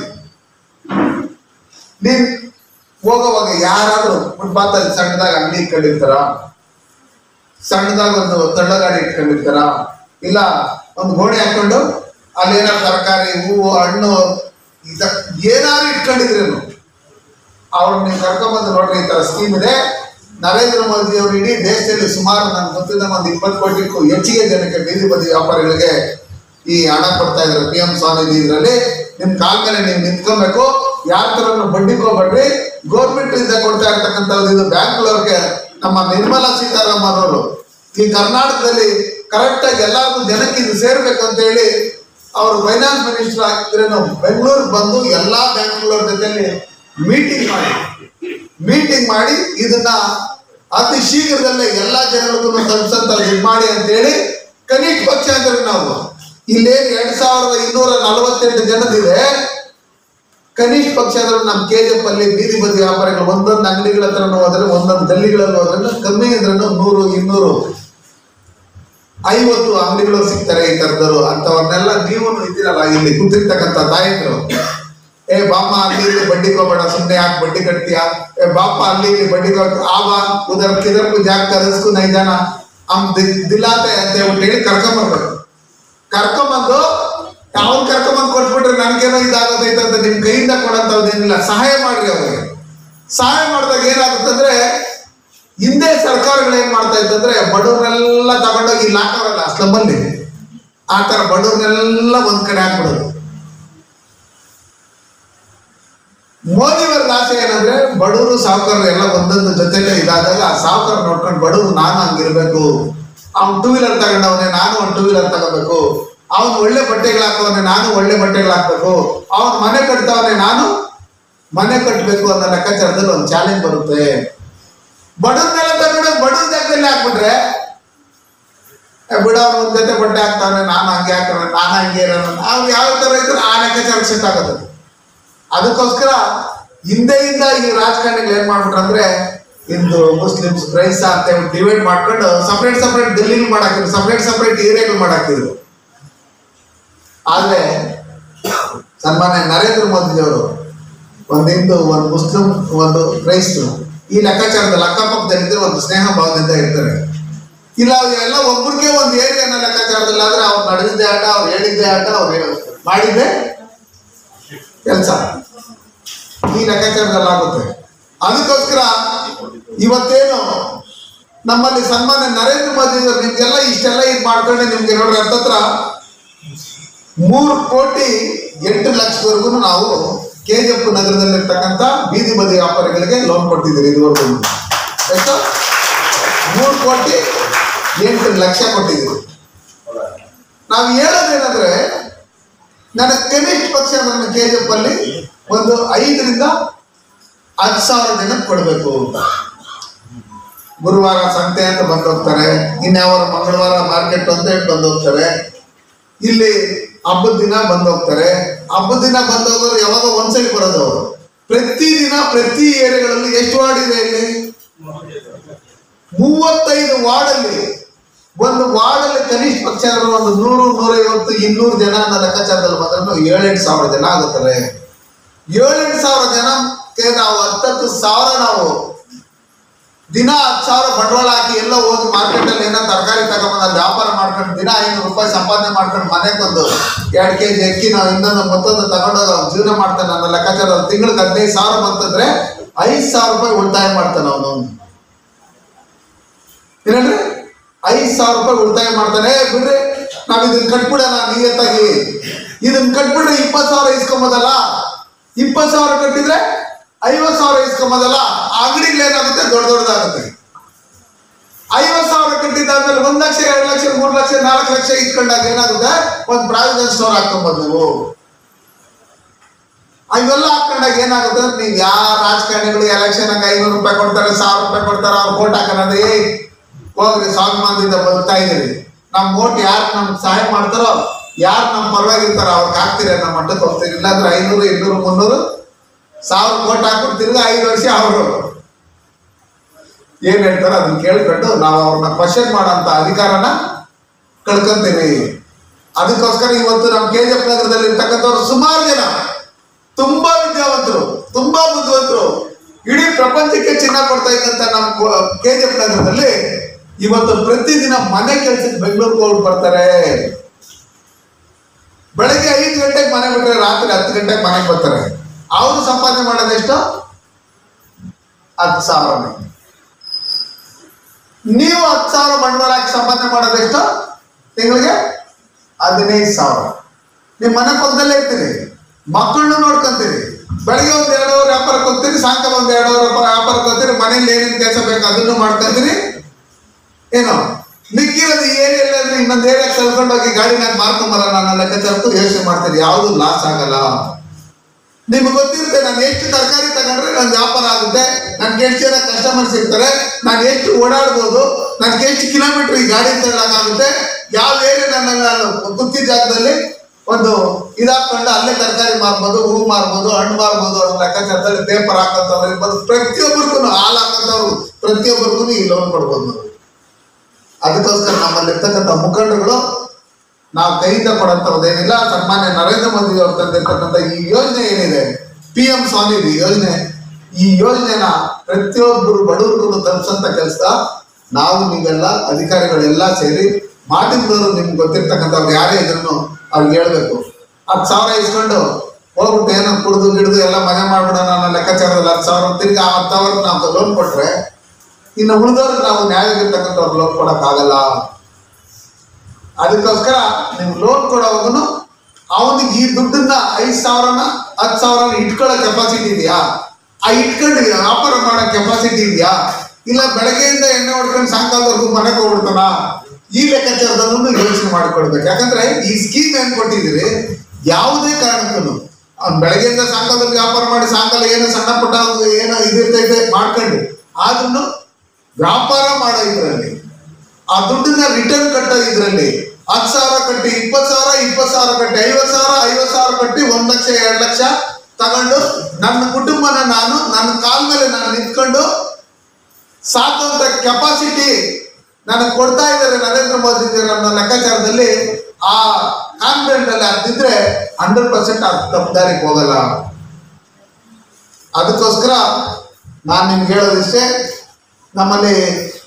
ನೀನ್ ಹೋಗೋವಾಗ ಯಾರಾದ್ರೂ ಫುಟ್ಪಾತಲ್ಲಿ ಸಣ್ಣದಾಗ ಅಂಗಡಿ ಇಟ್ಕೊಂಡಿರ್ತಾರ ಸಣ್ಣದಾಗ ಒಂದು ತಳ್ಳಗಾಡಿ ಇಟ್ಕೊಂಡಿರ್ತಾರ ಇಲ್ಲ ಒಂದು ಗೋಡೆ ಹಾಕೊಂಡು ಅಲ್ಲಿ ಏನಾದ್ರು ತರಕಾರಿ ಹೂವು ಹಣ್ಣು ಇದ ಏನಾದ್ರು ಇಟ್ಕೊಂಡಿದ್ರೇನು ಅವ್ರು ನೀವು ಕರ್ಕೊಂಬಂದು ನೋಡ್ರಿ ಈ ತರ ಸ್ಕೀಮ್ ಇದೆ ನರೇಂದ್ರ ಮೋದಿ ಅವರು ಇಡೀ ದೇಶದಲ್ಲಿ ಸುಮಾರು ನನ್ಗೆ ಗೊತ್ತಿದ್ದ ಒಂದು ಇಪ್ಪತ್ತು ಕೋಟಿಗೂ ಹೆಚ್ಚಿಗೆ ಜನಕ್ಕೆ ಬೀದಿ ಬದಿ ವ್ಯಾಪಾರಿಗಳಿಗೆ ಈ ಹಣ ಕೊಡ್ತಾ ಇದ್ದಾರೆ ಪಿ ಎಂ ಸ್ವಾನಿಧಿ ಇದರಲ್ಲಿ ನಿಮ್ ಕಾಲ್ ಮೇಲೆ ನೀವು ನಿಂತ್ಕೊಬೇಕು ಯಾರ ತರ ಬಡ್ಡಿಕೋಬೇಡ್ರಿ ಗೌರ್ಮೆಂಟ್ ಇಂದ ಕೊಡ್ತಾ ಇರ್ತಕ್ಕಂಥದ್ದು ಇದು ಬ್ಯಾಂಕ್ಗಳವ್ರಿಗೆ ನಮ್ಮ ನಿರ್ಮಲಾ ಸೀತಾರಾಮನ್ ಅವರು ಈ ಕರ್ನಾಟಕದಲ್ಲಿ ಕರೆಕ್ಟ್ ಆಗಿ ಎಲ್ಲರಿಗೂ ಜನಕ್ಕೆ ಇದು ಸೇರ್ಬೇಕು ಅಂತ ಹೇಳಿ ಅವರು ಫೈನಾನ್ಸ್ ಮಿನಿಸ್ಟರ್ ಆಗಿದ್ರೇನು ಬೆಂಗಳೂರಿಗೆ ಬಂದು ಎಲ್ಲಾ ಬ್ಯಾಂಕ್ಗಳವ್ರ ಜೊತೆಲಿ ಮೀಟಿಂಗ್ ಮಾಡಿ ಮೀಟಿಂಗ್ ಮಾಡಿ ಇದನ್ನ ಅತಿ ಶೀಘ್ರದಲ್ಲೇ ಎಲ್ಲಾ ಜನರಿಗೂ ತಲುಪಿಸಂತ ಇದು ಮಾಡಿ ಅಂತ ಹೇಳಿ ಕನಿಷ್ಠ ಪಕ್ಷ ಅಂದ್ರೆ ನಾವು ಇಲ್ಲೇನು ಎರಡ್ ಸಾವಿರದ ಇನ್ನೂರ ನಲವತ್ತೆಂಟು ಜನದಿದೆ ಕನಿಷ್ಠ ಪಕ್ಷ ಅಂದ್ರೆ ನಮ್ಮ ಕೆ ಜಿ ಎಫ್ ಅಲ್ಲಿ ಬೀದಿ ಬದಿ ವ್ಯಾಪಾರಿಗಳು ಒಂದೊಂದು ಅಂಗಡಿಗಳ ಹತ್ರನೂ ಹೋದ್ರೆ ಒಂದೊಂದು ಗಲ್ಲಿಗಳಲ್ಲಿ ಹೋದ್ರೆ ಕಮ್ಮಿ ಅಂದ್ರೂ ನೂರು ಇನ್ನೂರು ಐವತ್ತು ಅಂಗಡಿಗಳು ಸಿಗ್ತಾರೆ ಈ ತರದವರು ಅಂತವನ್ನೆಲ್ಲ ನೀವು ಇದ್ದೀರಲ್ಲ ಇಲ್ಲಿ ಕೂತಿರ್ತಕ್ಕಂಥ ತಾಯಂದ್ರು ಏ ಬಾಮ್ಮ ಅಲ್ಲಿ ಇಲ್ಲಿ ಬಡ್ಡಿ ಕೋಬೇಡ ಸುಮ್ಮನೆ ಯಾಕೆ ಬಡ್ಡಿ ಕಟ್ತೀಯ ಏ ಬಾಪ ಅಲ್ಲಿ ಇಲ್ಲಿ ಬಡ್ಡಿ ಕೊಟ್ಟು ಆವ ಉದರ್ ಕಿದರ್ಕು ಜಾಗ ಕರೆಸ್ಕು ನೈ ಜನ ಅಮ್ ದಿಲ್ಲಾತೆ ಅಂತ ಹೇಳ್ಬಿಟ್ಟು ಹೇಳಿ ಕರ್ಕೊಂಬರ್ಬೇಕು ಕರ್ಕೊಂಬಂದು ಅವ್ನ್ ಕರ್ಕೊಂಬಂದು ಕೊಟ್ಬಿಟ್ರೆ ನನ್ಗೇನೋ ಇದಾಗೋದೈತೆ ಅಂತ ನಿಮ್ ಕೈಯಿಂದ ಕೊಡಂತವ್ದೇನಿಲ್ಲ ಸಹಾಯ ಮಾಡ್ರಿ ಅವ್ರಿಗೆ ಸಹಾಯ ಮಾಡಿದಾಗ ಏನಾಗುತ್ತಂದ್ರೆ ಹಿಂದೆ ಸರ್ಕಾರಗಳು ಏನ್ ಮಾಡ್ತಾ ಇತ್ತಂದ್ರೆ ಬಡವ್ರನ್ನೆಲ್ಲ ತಗೊಂಡೋಗಿ ಇಲ್ಲಿ ಹಾಕೋರಲ್ಲ ಸ್ಲಮ್ಮಲ್ಲಿ ಆ ತರ ಬಡವ್ರನ್ನೆಲ್ಲ ಒಂದ್ ಕಡೆ ಹಾಕ್ಬಿಡೋದು ಮೋದಿಯವರ ಆಸೆ ಏನಂದ್ರೆ ಬಡವರು ಸಾವುಕಾರರು ಎಲ್ಲ ಒಂದೊಂದು ಜೊತೆಲೆ ಇದಾದಾಗ ಆ ಸಾವುಕಾರ ನೋಡ್ಕೊಂಡು ಬಡವರು ನಾನು ಹಂಗಿರ್ಬೇಕು ಅವ್ನು ಟೂ ವೀಲರ್ ತಗೊಂಡವನೆ ನಾನು ಒಂದು ಟೂ ವೀಲರ್ ತಗೋಬೇಕು ಅವ್ನು ಒಳ್ಳೆ ಬಟ್ಟೆಗಳು ಹಾಕವನೆ ನಾನು ಒಳ್ಳೆ ಬಟ್ಟೆಗಳು ಹಾಕ್ಬೇಕು ಅವ್ನು ಮನೆ ಕಟ್ತವನೆ ನಾನು ಮನೆ ಕಟ್ಟಬೇಕು ಅನ್ನೋ ಲೆಕ್ಕಾಚಾರದಲ್ಲಿ ಒಂದು ಚಾಲೆಂಜ್ ಬರುತ್ತೆ ಬಡವ್ರನ್ನೆಲ್ಲ ತಗೊಂಡು ಬಡವ್ರ ಜಾಗದಲ್ಲಿ ಹಾಕ್ಬಿಟ್ರೆ ಏ ಬಿಡ ಅವ್ನು ಒಂದ್ ಜೊತೆ ಬಟ್ಟೆ ಹಾಕ್ತಾನೆ ನಾನು ಹಂಗೆ ಹಾಕೋಣ ನಾನು ಹಂಗೆ ಇರೋಣ ಅವ್ರು ಯಾವ ತರ ಇದ್ರು ಆ ಲೆಕ್ಕಾಚಾರ ಸೆಟ್ ಆಗೋದು ಅದಕ್ಕೋಸ್ಕರ ಹಿಂದೆಯಿಂದ ಈ ರಾಜಕಾರಣಿಗಳು ಏನ್ ಮಾಡ್ಬಿಟ್ರಂದ್ರೆ ಹಿಂದೂ ಮುಸ್ಲಿಮ್ಸ್ ಕ್ರೈಸ್ತ ಅಂತ ಹೇಳಿ ಡಿವೈಡ್ ಮಾಡ್ಕೊಂಡು ಸಪ್ರೇಟ್ ಸಪ್ರೇಟ್ ಡೆಲ್ಲಿಗಳು ಮಾಡಾಕಿದ್ರು ಸಪ್ರೇಟ್ ಸಪ್ರೇಟ್ ಏರಿಯಾಗಳು ಮಾಡಾಕಿದ್ರು ಆದ್ರೆ ಸನ್ಮಾನ್ಯ ನರೇಂದ್ರ ಮೋದಿ ಅವರು ಒಂದು ಹಿಂದೂ ಒಂದು ಮುಸ್ಲಿಂ ಒಂದು ಕ್ರೈಸ್ತರು ಈ ಲೆಕ್ಕಾಚಾರದಲ್ಲಿ ಅಕ್ಕಪಕ್ಕದಲ್ಲಿದ್ದರೆ ಒಂದು ಸ್ನೇಹ ಭಾವದಿಂದ ಇರ್ತಾರೆ ಇಲ್ಲ ಅವ್ರು ಎಲ್ಲ ಒಬ್ಬರಿಗೆ ಒಂದು ಏರಿಯಾನ ಲೆಕ್ಕಾಚಾರದಲ್ಲಿ ಆದ್ರೆ ಅವ್ರು ನಡೆದಿದ್ದೆ ಆಟ ಅವ್ರು ಹೇಳಿದ್ದೆ ಆಟ ಅವ್ರು ಮಾಡಿದ್ದೆ ಕೆಲಸ ಈ ಲೆಕ್ಕಾಚಾರದಲ್ಲಿ ಆಗುತ್ತೆ ಅದಕ್ಕೋಸ್ಕರ ಇವತ್ತೇನು ನಮ್ಮಲ್ಲಿ ಸನ್ಮಾನ್ಯ ನರೇಂದ್ರ ಮೋದಿ ಅವರು ನಿಮ್ಗೆಲ್ಲ ಇಷ್ಟೆಲ್ಲ ಇದು ಮಾಡ್ಕೊಂಡೆ ನಿಮ್ಗೆ ನೋಡ್ರಿ ಹತ್ತತ್ರ ಮೂರು ಕೋಟಿ ಎಂಟು ಲಕ್ಷವರೆಗೂ ನಾವು ಕೆ ಜಿ ಎಫ್ ನಗರದಲ್ಲಿರ್ತಕ್ಕಂಥ ಬೀದಿ ಬದಿ ವ್ಯಾಪಾರಿಗಳಿಗೆ ಲೋನ್ ಕೊಟ್ಟಿದ್ದೀರಿ ಇದುವರೆಗೂ ಎಷ್ಟು ಮೂರು ಕೋಟಿ ಎಂಟು ಲಕ್ಷ ಕೊಟ್ಟಿದ್ದೀರಿ ನಾವು ಹೇಳೋದೇನಂದ್ರೆ ನನಗೆ ಕನಿಷ್ಠ ಪಕ್ಷ ನನ್ನ ಕೆ ಜಿ ಎಫ್ ಅಲ್ಲಿ ಒಂದು ಐದರಿಂದ ಹತ್ತು ಸಾವಿರ ಜನಕ್ಕೆ ಕೊಡಬೇಕು ಅಂತ ಗುರುವಾರ ಸಂತೆ ಅಂತ ಬಂದು ಹೋಗ್ತಾರೆ ಇನ್ಯಾವಾರ ಮಂಗಳವಾರ ಮಾರ್ಕೆಟ್ ಅಂತ ಹೇಳಿ ಬಂದು ಹೋಗ್ತಾರೆ ಇಲ್ಲಿ ಹಬ್ಬದ ದಿನ ಬಂದು ಹೋಗ್ತಾರೆ ಹಬ್ಬದ ದಿನ ಬಂದು ಹೋಗೋರು ಯಾವಾಗ ಒಂದ್ಸಲಿ ಬರೋದು ಅವರು ಪ್ರತಿ ದಿನ ಪ್ರತಿ ಏರಿಯಾಗಳಲ್ಲಿ ಎಷ್ಟು ವಾರ್ಡ್ ಇದೆ ಇಲ್ಲಿ ಮೂವತ್ತೈದು ವಾರ್ಡಲ್ಲಿ ಒಂದು ವಾರ್ಡಲ್ಲಿ ಕನಿಷ್ಠ ಪಕ್ಷ ಅಂದ್ರೆ ಒಂದು ನೂರು ನೂರೈವತ್ತು ಇನ್ನೂರು ಜನ ಅನ್ನೋ ಲೆಕ್ಕಾಚಾರದಲ್ಲಿ ಬಂದ್ರೆ ಏಳೆಂಟು ಸಾವಿರ ಜನ ಆಗುತ್ತಾರೆ ಏಳೆಂಟು ಸಾವಿರ ಜನಕ್ಕೆ ನಾವು ಹತ್ತತ್ತು ಸಾವಿರ ನಾವು ದಿನ ಹತ್ತು ಸಾವಿರ ಬಂಡವಾಳ ಹಾಕಿ ಎಲ್ಲ ಹೋಗಿ ಮಾರ್ಕೆಟ್ ಅಲ್ಲಿ ಏನೋ ತರಕಾರಿ ತಗೊಂಬಂದು ಅಲ್ಲಿ ವ್ಯಾಪಾರ ಮಾಡ್ಕೊಂಡು ದಿನ ಐನೂರು ರೂಪಾಯಿ ಸಂಪಾದನೆ ಮಾಡ್ಕೊಂಡು ಮನೆಗೊಂದು ಎರಡು ಕೆ ಜಿ ಅಕ್ಕಿ ನಾವು ಇನ್ನೊಂದು ಮತ್ತೊಂದು ತಗೊಂಡೋಗಿ ಅವ್ನು ಜೀವನ ಮಾಡ್ತಾನೆ ಅನ್ನೋ ಲೆಕ್ಕಾಚಾರ ತಿಂಗಳಿಗೆ ಹದಿನೈದು ಸಾವಿರ ಬಂತಂದ್ರೆ ಐದು ಸಾವಿರ ರೂಪಾಯಿ ಉಳಿತಾಯ ಮಾಡ್ತಾನೆ ಅವನು ಏನಂದ್ರೆ ಐದು ಸಾವಿರ ರೂಪಾಯಿ ಉಳಿತಾಯ ಮಾಡ್ತಾನೆ "ಏ, ಬಿಡ್ರಿ ನಾವ್ ಇದನ್ನ ಕಟ್ಬಿಡೋಣ ನಿಯತ್ತಾಗಿ ಇದನ್ನ ಕಟ್ಬಿಟ್ರೆ ಇಪ್ಪತ್ತು ಸಾವಿರ ಇಸ್ಕೊಂಬೋದಲ್ಲ ಇಪ್ಪತ್ತು ಸಾವಿರ ಕಟ್ಟಿದ್ರೆ ಐವತ್ತು ಸಾವಿರ ಇಸ್ಕೊಂಬೋದಲ್ಲ ಆ ಅಂಗಡಿಗಳು ಏನಾಗುತ್ತೆ ದೊಡ್ಡ ದೊಡ್ಡದಾಗುತ್ತೆ ಐವತ್ತು ಸಾವಿರ ಕಟ್ಟಿದ್ದಾದ್ಮೇಲೆ ಒಂದ್ ಲಕ್ಷ ಎರಡು ಲಕ್ಷ ಮೂರು ಲಕ್ಷ ನಾಲ್ಕು ಲಕ್ಷ ಇಟ್ಕೊಂಡಾಗ ಏನಾಗುತ್ತೆ ಒಂದು ಪ್ರಾವಿಷನ್ ಸ್ಟೋರ್ ಹಾಕೊಂಬೋದು ನೀವು ಇವೆಲ್ಲ ಹಾಕೊಂಡಾಗ ಏನಾಗುತ್ತೆ ಅಂದ್ರೆ ನೀವು ಯಾವ ರಾಜಕಾರಣಿಗಳು ಎಲೆಕ್ಷನ್ ಹಂಗ ಐನೂರು ರೂಪಾಯಿ ಕೊಡ್ತಾರೆ ಸಾವಿರ ರೂಪಾಯಿ ಕೊಡ್ತಾರೆ ಅವ್ರು ಓಟ್ ಹಾಕೋಣ ಏ ಹೋಗ್ರಿ ಸ್ವಾಭಿಮಾನದಿಂದ ಬದುಕ್ತಾ ಇದೀರಿ ನಮ್ ಓಟ್ ಯಾರು ನಮ್ಗೆ ಸಹಾಯ ಮಾಡ್ತಾರೋ ಯಾರು ನಮ್ಮ ಪರವಾಗಿರ್ತಾರೋ ಅವ್ರಿಗೆ ಹಾಕ್ತೀರಿ ನಮ್ಮ ಮಟ್ಟಕ್ಕೆ ಹೋಗ್ತೀರಿ ಇಲ್ಲಾಂದ್ರೆ ಐನೂರು ಇನ್ನೂರು ಮುನ್ನೂರು ಸಾವಿರ ಕೋಟ್ ಹಾಕ್ಬಿಟ್ಟು ತಿರ್ಗಾ ಐದು ವರ್ಷ ಅವರು ಏನ್ ಹೇಳ್ತಾರೋ ಅದನ್ನ ಕೇಳ್ಕೊಂಡು ನಾವು ಅವ್ರನ್ನ ಕ್ವಶನ್ ಮಾಡೋಂಥ ಅಧಿಕಾರನ ಕಳ್ಕೊಂತೀವಿ ಅದಕ್ಕೋಸ್ಕರ ಇವತ್ತು ನಮ್ಮ ಕೆ ಜಿ ಎಫ್ ನಗರದಲ್ಲಿ ಇರ್ತಕ್ಕಂಥವ್ರು ಸುಮಾರು ಜನ ತುಂಬಾ ವಿದ್ಯಾವಂತರು ತುಂಬಾ ಬುದ್ಧಿವಂತರು ಇಡೀ ಪ್ರಪಂಚಕ್ಕೆ ಚಿನ್ನ ಕೊಡ್ತಾ ಇದ್ದಂತ ನಮ್ಮ ಕೆ ಜಿ ಎಫ್ ನಗರದಲ್ಲಿ ಇವತ್ತು ಪ್ರತಿದಿನ ಮನೆ ಕೆಲ್ಸಕ್ಕೆ ಬೆಂಗಳೂರಿಗೆ ಹೋಗಿ ಬರ್ತಾರೆ ಬೆಳಗ್ಗೆ ಐದು ಗಂಟೆಗೆ ಮನೆ ಬಿಟ್ರೆ ರಾತ್ರಿ ಹತ್ತು ಗಂಟೆಗೆ ಮನೆಗೆ ಬರ್ತಾರೆ ಅವರು ಸಂಪಾದನೆ ಮಾಡೋದೆಷ್ಟು ಹತ್ತು ಸಾವಿರನೇ ನೀವು ಹತ್ತು ಸಾವಿರ ಬಂಡವಾಳ ಹಾಕಿ ಸಂಪಾದನೆ ಮಾಡೋದೆಷ್ಟು ತಿಂಗಳಿಗೆ ಹದಿನೈದು ಸಾವಿರ ನಿಮ್ಮ ಮನೆ ಪಕ್ಕದಲ್ಲೇ ಇರ್ತೀರಿ ಮಕ್ಕಳನ್ನ ನೋಡ್ಕೊಂತೀರಿ ಬೆಳಗ್ಗೆ ಒಂದ್ ಎರಡು ಅವರ್ ವ್ಯಾಪಾರಕ್ಕೆ ಹೋಗ್ತೀರಿ ಸಾಯಂಕಾಲ ಒಂದ್ ಎರಡು ಅವರ್ ವ್ಯಾಪಾರಕ್ಕೆ ಹೋಗ್ತೀರಿ ಮನೇಲಿ ಏನೇನು ಕೆಲಸ ಬೇಕು ಅದನ್ನು ಮಾಡ್ಕೊಂತೀರಿ ಏನು ಮಿಕ್ಕಿರೋದು ಈ ಏರಿಯಲ್ಲಿ ಇನ್ನೊಂದು ಏರಿಯಾ ಕಲ್ಕೊಂಡು ಹೋಗಿ ಗಾಡಿನಾಗ ಮಾರ್ಕೊಂಬರ ನಾನು ಲೆಕ್ಕಾಚಾರಕ್ಕೂ ಯೋಚನೆ ಮಾಡ್ತೀರಿ ಯಾವುದು ಲಾಸ್ ಆಗಲ್ಲ ನಿಮ್ಗೆ ಗೊತ್ತಿರುತ್ತೆ ನಾನು ಎಷ್ಟು ತರಕಾರಿ ತಗೊಂಡ್ರೆ ನನ್ನ ವ್ಯಾಪಾರ ಆಗುತ್ತೆ ನನ್ಗೆ ಎಷ್ಟು ಜನ ಕಸ್ಟಮರ್ಸ್ ಇರ್ತಾರೆ ನಾನು ಎಷ್ಟು ಓಡಾಡ್ಬೋದು ನನ್ಗೆ ಎಷ್ಟು ಕಿಲೋಮೀಟರ್ ಈ ಗಾಡಿ ತಗೊಳಕ್ಕಾಗುತ್ತೆ ಯಾವ ಏರಿಯಾ ನನ್ನ ನಾನು ಗೊತ್ತಿದ್ದ ಜಾಗದಲ್ಲಿ ಒಂದು ಇದಾಕೊಂಡು ಅಲ್ಲೇ ತರಕಾರಿ ಮಾರ್ಬೋದು ಹೂ ಮಾರ್ಬೋದು ಹಣ್ಣು ಮಾರ್ಬೋದು ಅನ್ನೋ ಲೆಕ್ಕಾಚಾರದಲ್ಲಿ ಪೇಪರ್ ಹಾಕೋಂಥವ್ರು ಇರ್ಬೋದು ಪ್ರತಿಯೊಬ್ಬರಿಗೂ ಹಾಲು ಹಾಕೋಂಥವ್ರು ಪ್ರತಿಯೊಬ್ಬರಿಗೂ ಈ ಲೋನ್ ಕೊಡ್ಬೋದು ನಾವು ಅದಕ್ಕೋಸ್ಕರ ನಮ್ಮಲ್ಲಿ ಇರ್ತಕ್ಕಂಥ ಮುಖಂಡರುಗಳು ನಾವು ಕೈಯಿಂದ ಕೊಡಂತದ್ದೇನಿಲ್ಲ ಸನ್ಮಾನ್ಯ ನರೇಂದ್ರ ಮೋದಿ ಅವರು ತಂದಿರ್ತಕ್ಕಂಥ ಈ ಯೋಜನೆ ಏನಿದೆ ಪಿ ಎಂ ಸ್ವಾನಿಧಿ ಯೋಜನೆ ಈ ಯೋಜನೆನ ಪ್ರತಿಯೊಬ್ಬರು ಬಡವರಿಗೂ ತಲುಪಿಸಂತ ಕೆಲಸ ನಾವು ನೀವೆಲ್ಲ ಅಧಿಕಾರಿಗಳೆಲ್ಲ ಸೇರಿ ಮಾಧ್ಯಮದವರು ನಿಮ್ಗೆ ಗೊತ್ತಿರ್ತಕ್ಕಂಥವ್ರು ಯಾರೇ ಇದ್ರು ಅವ್ರಿಗೆ ಹೇಳ್ಬೇಕು ಹತ್ತು ಸಾವಿರ ಇಸ್ಕೊಂಡು ಹೋಗ್ಬಿಟ್ಟು ಏನೋ ಕುಡಿದು ಗಿಡ್ದು ಎಲ್ಲ ಮನೆ ಮಾಡ್ಬಿಡೋಣ ಅನ್ನೋ ಲೆಕ್ಕಾಚಾರದಲ್ಲಿ ಹತ್ತು ಸಾವಿರ ತಿರ್ಗಿ ಆ ಹತ್ತು ಸಾವಿರ ನಾವು ಲೋನ್ ಕೊಟ್ರೆ ಇನ್ನು ಉಳಿದವ್ರಿಗೆ ನಾವು ನ್ಯಾಯವಾಗಿರ್ತಕ್ಕಂಥವ್ರು ಲೋನ್ ಕೊಡಕ್ಕಾಗಲ್ಲ ಅದಕ್ಕೋಸ್ಕರ ನೀವು ಲೋನ್ ಕೊಡೋವಾಗೂ ಅವನಿಗೆ ಈ ದುಡ್ಡನ್ನ ಐದು ಸಾವಿರನ ಹತ್ತು ಸಾವಿರನ ಇಟ್ಕೊಳ್ಳೋ ಕೆಪಾಸಿಟಿ ಇದೆಯಾ ಆ ಇಟ್ಕೊಂಡು ವ್ಯಾಪಾರ ಮಾಡೋ ಕೆಪಾಸಿಟಿ ಇದೆಯಾ ಇಲ್ಲ ಬೆಳಗ್ಗೆಯಿಂದ ಎಣ್ಣೆ ಹೊಡ್ಕೊಂಡು ಸಾಯಂಕಾಲದವರೆಗೂ ಮನೆಗೆ ಹೋಗ್ಬಿಡ್ತಾನ ಈ ಲೆಕ್ಕಾಚಾರದಲ್ಲೂ ಯೋಚನೆ ಮಾಡ್ಕೊಳ್ಬೇಕು ಯಾಕಂದ್ರೆ ಈ ಸ್ಕೀಮ್ ಏನ್ ಕೊಟ್ಟಿದ್ದೀರಿ ಯಾವುದೇ ಕಾರಣಕ್ಕೂ ಅವ್ನು ಬೆಳಗ್ಗೆಯಿಂದ ಸಾಯಂಕಾಲದಲ್ಲಿ ವ್ಯಾಪಾರ ಮಾಡಿ ಸಾಯಂಕಾಲ ಏನೋ ಸಣ್ಣ ಪುಟ್ಟ ಒಂದು ಏನೋ ಇದಿರ್ತೈತೆ ಮಾಡ್ಕೊಂಡು ಆದ್ರೂ ವ್ಯಾಪಾರ ಮಾಡೋ ಇದರಲ್ಲಿ ಆ ದುಡ್ಡನ್ನ ರಿಟರ್ನ್ ಕಟ್ಟೋ ಇದರಲ್ಲಿ ಹತ್ತು ಸಾವಿರ ಕಟ್ಟಿ ಇಪ್ಪತ್ತು ಸಾವಿರ ಇಪ್ಪತ್ತು ಸಾವಿರ ಕಟ್ಟಿ ಐವತ್ತು ಸಾವಿರ ಐವತ್ತು ಸಾವಿರ ಕಟ್ಟಿ ಒಂದು ಲಕ್ಷ ಎರಡು ಲಕ್ಷ ತಗೊಂಡು ನನ್ನ ಕುಟುಂಬನ ನಾನು ನನ್ನ ಕಾಲ ಮೇಲೆ ನಾನು ನಿಂತ್ಕೊಂಡು ಸಾಕುವಂತ ಕೆಪಾಸಿಟಿ ನನಗೆ ಕೊಡ್ತಾ ಇದ್ದಾರೆ ನರೇಂದ್ರ ಮೋದಿ ಅನ್ನೋ ಲೆಕ್ಕಾಚಾರದಲ್ಲಿ ಆ ಕಾನ್ಫಿಡೆಂಟ್ ಅಲ್ಲಿ ಆಗ್ತಿದ್ರೆ ಹಂಡ್ರೆಡ್ ಪರ್ಸೆಂಟ್ ಅದು ತಪ್ಪದಾರಿಗೆ ಹೋಗಲ್ಲ ಅದಕ್ಕೋಸ್ಕರ ನಾನು ನಿಮ್ಗೆ ಹೇಳೋದಿಷ್ಟೇ ನಮ್ಮಲ್ಲಿ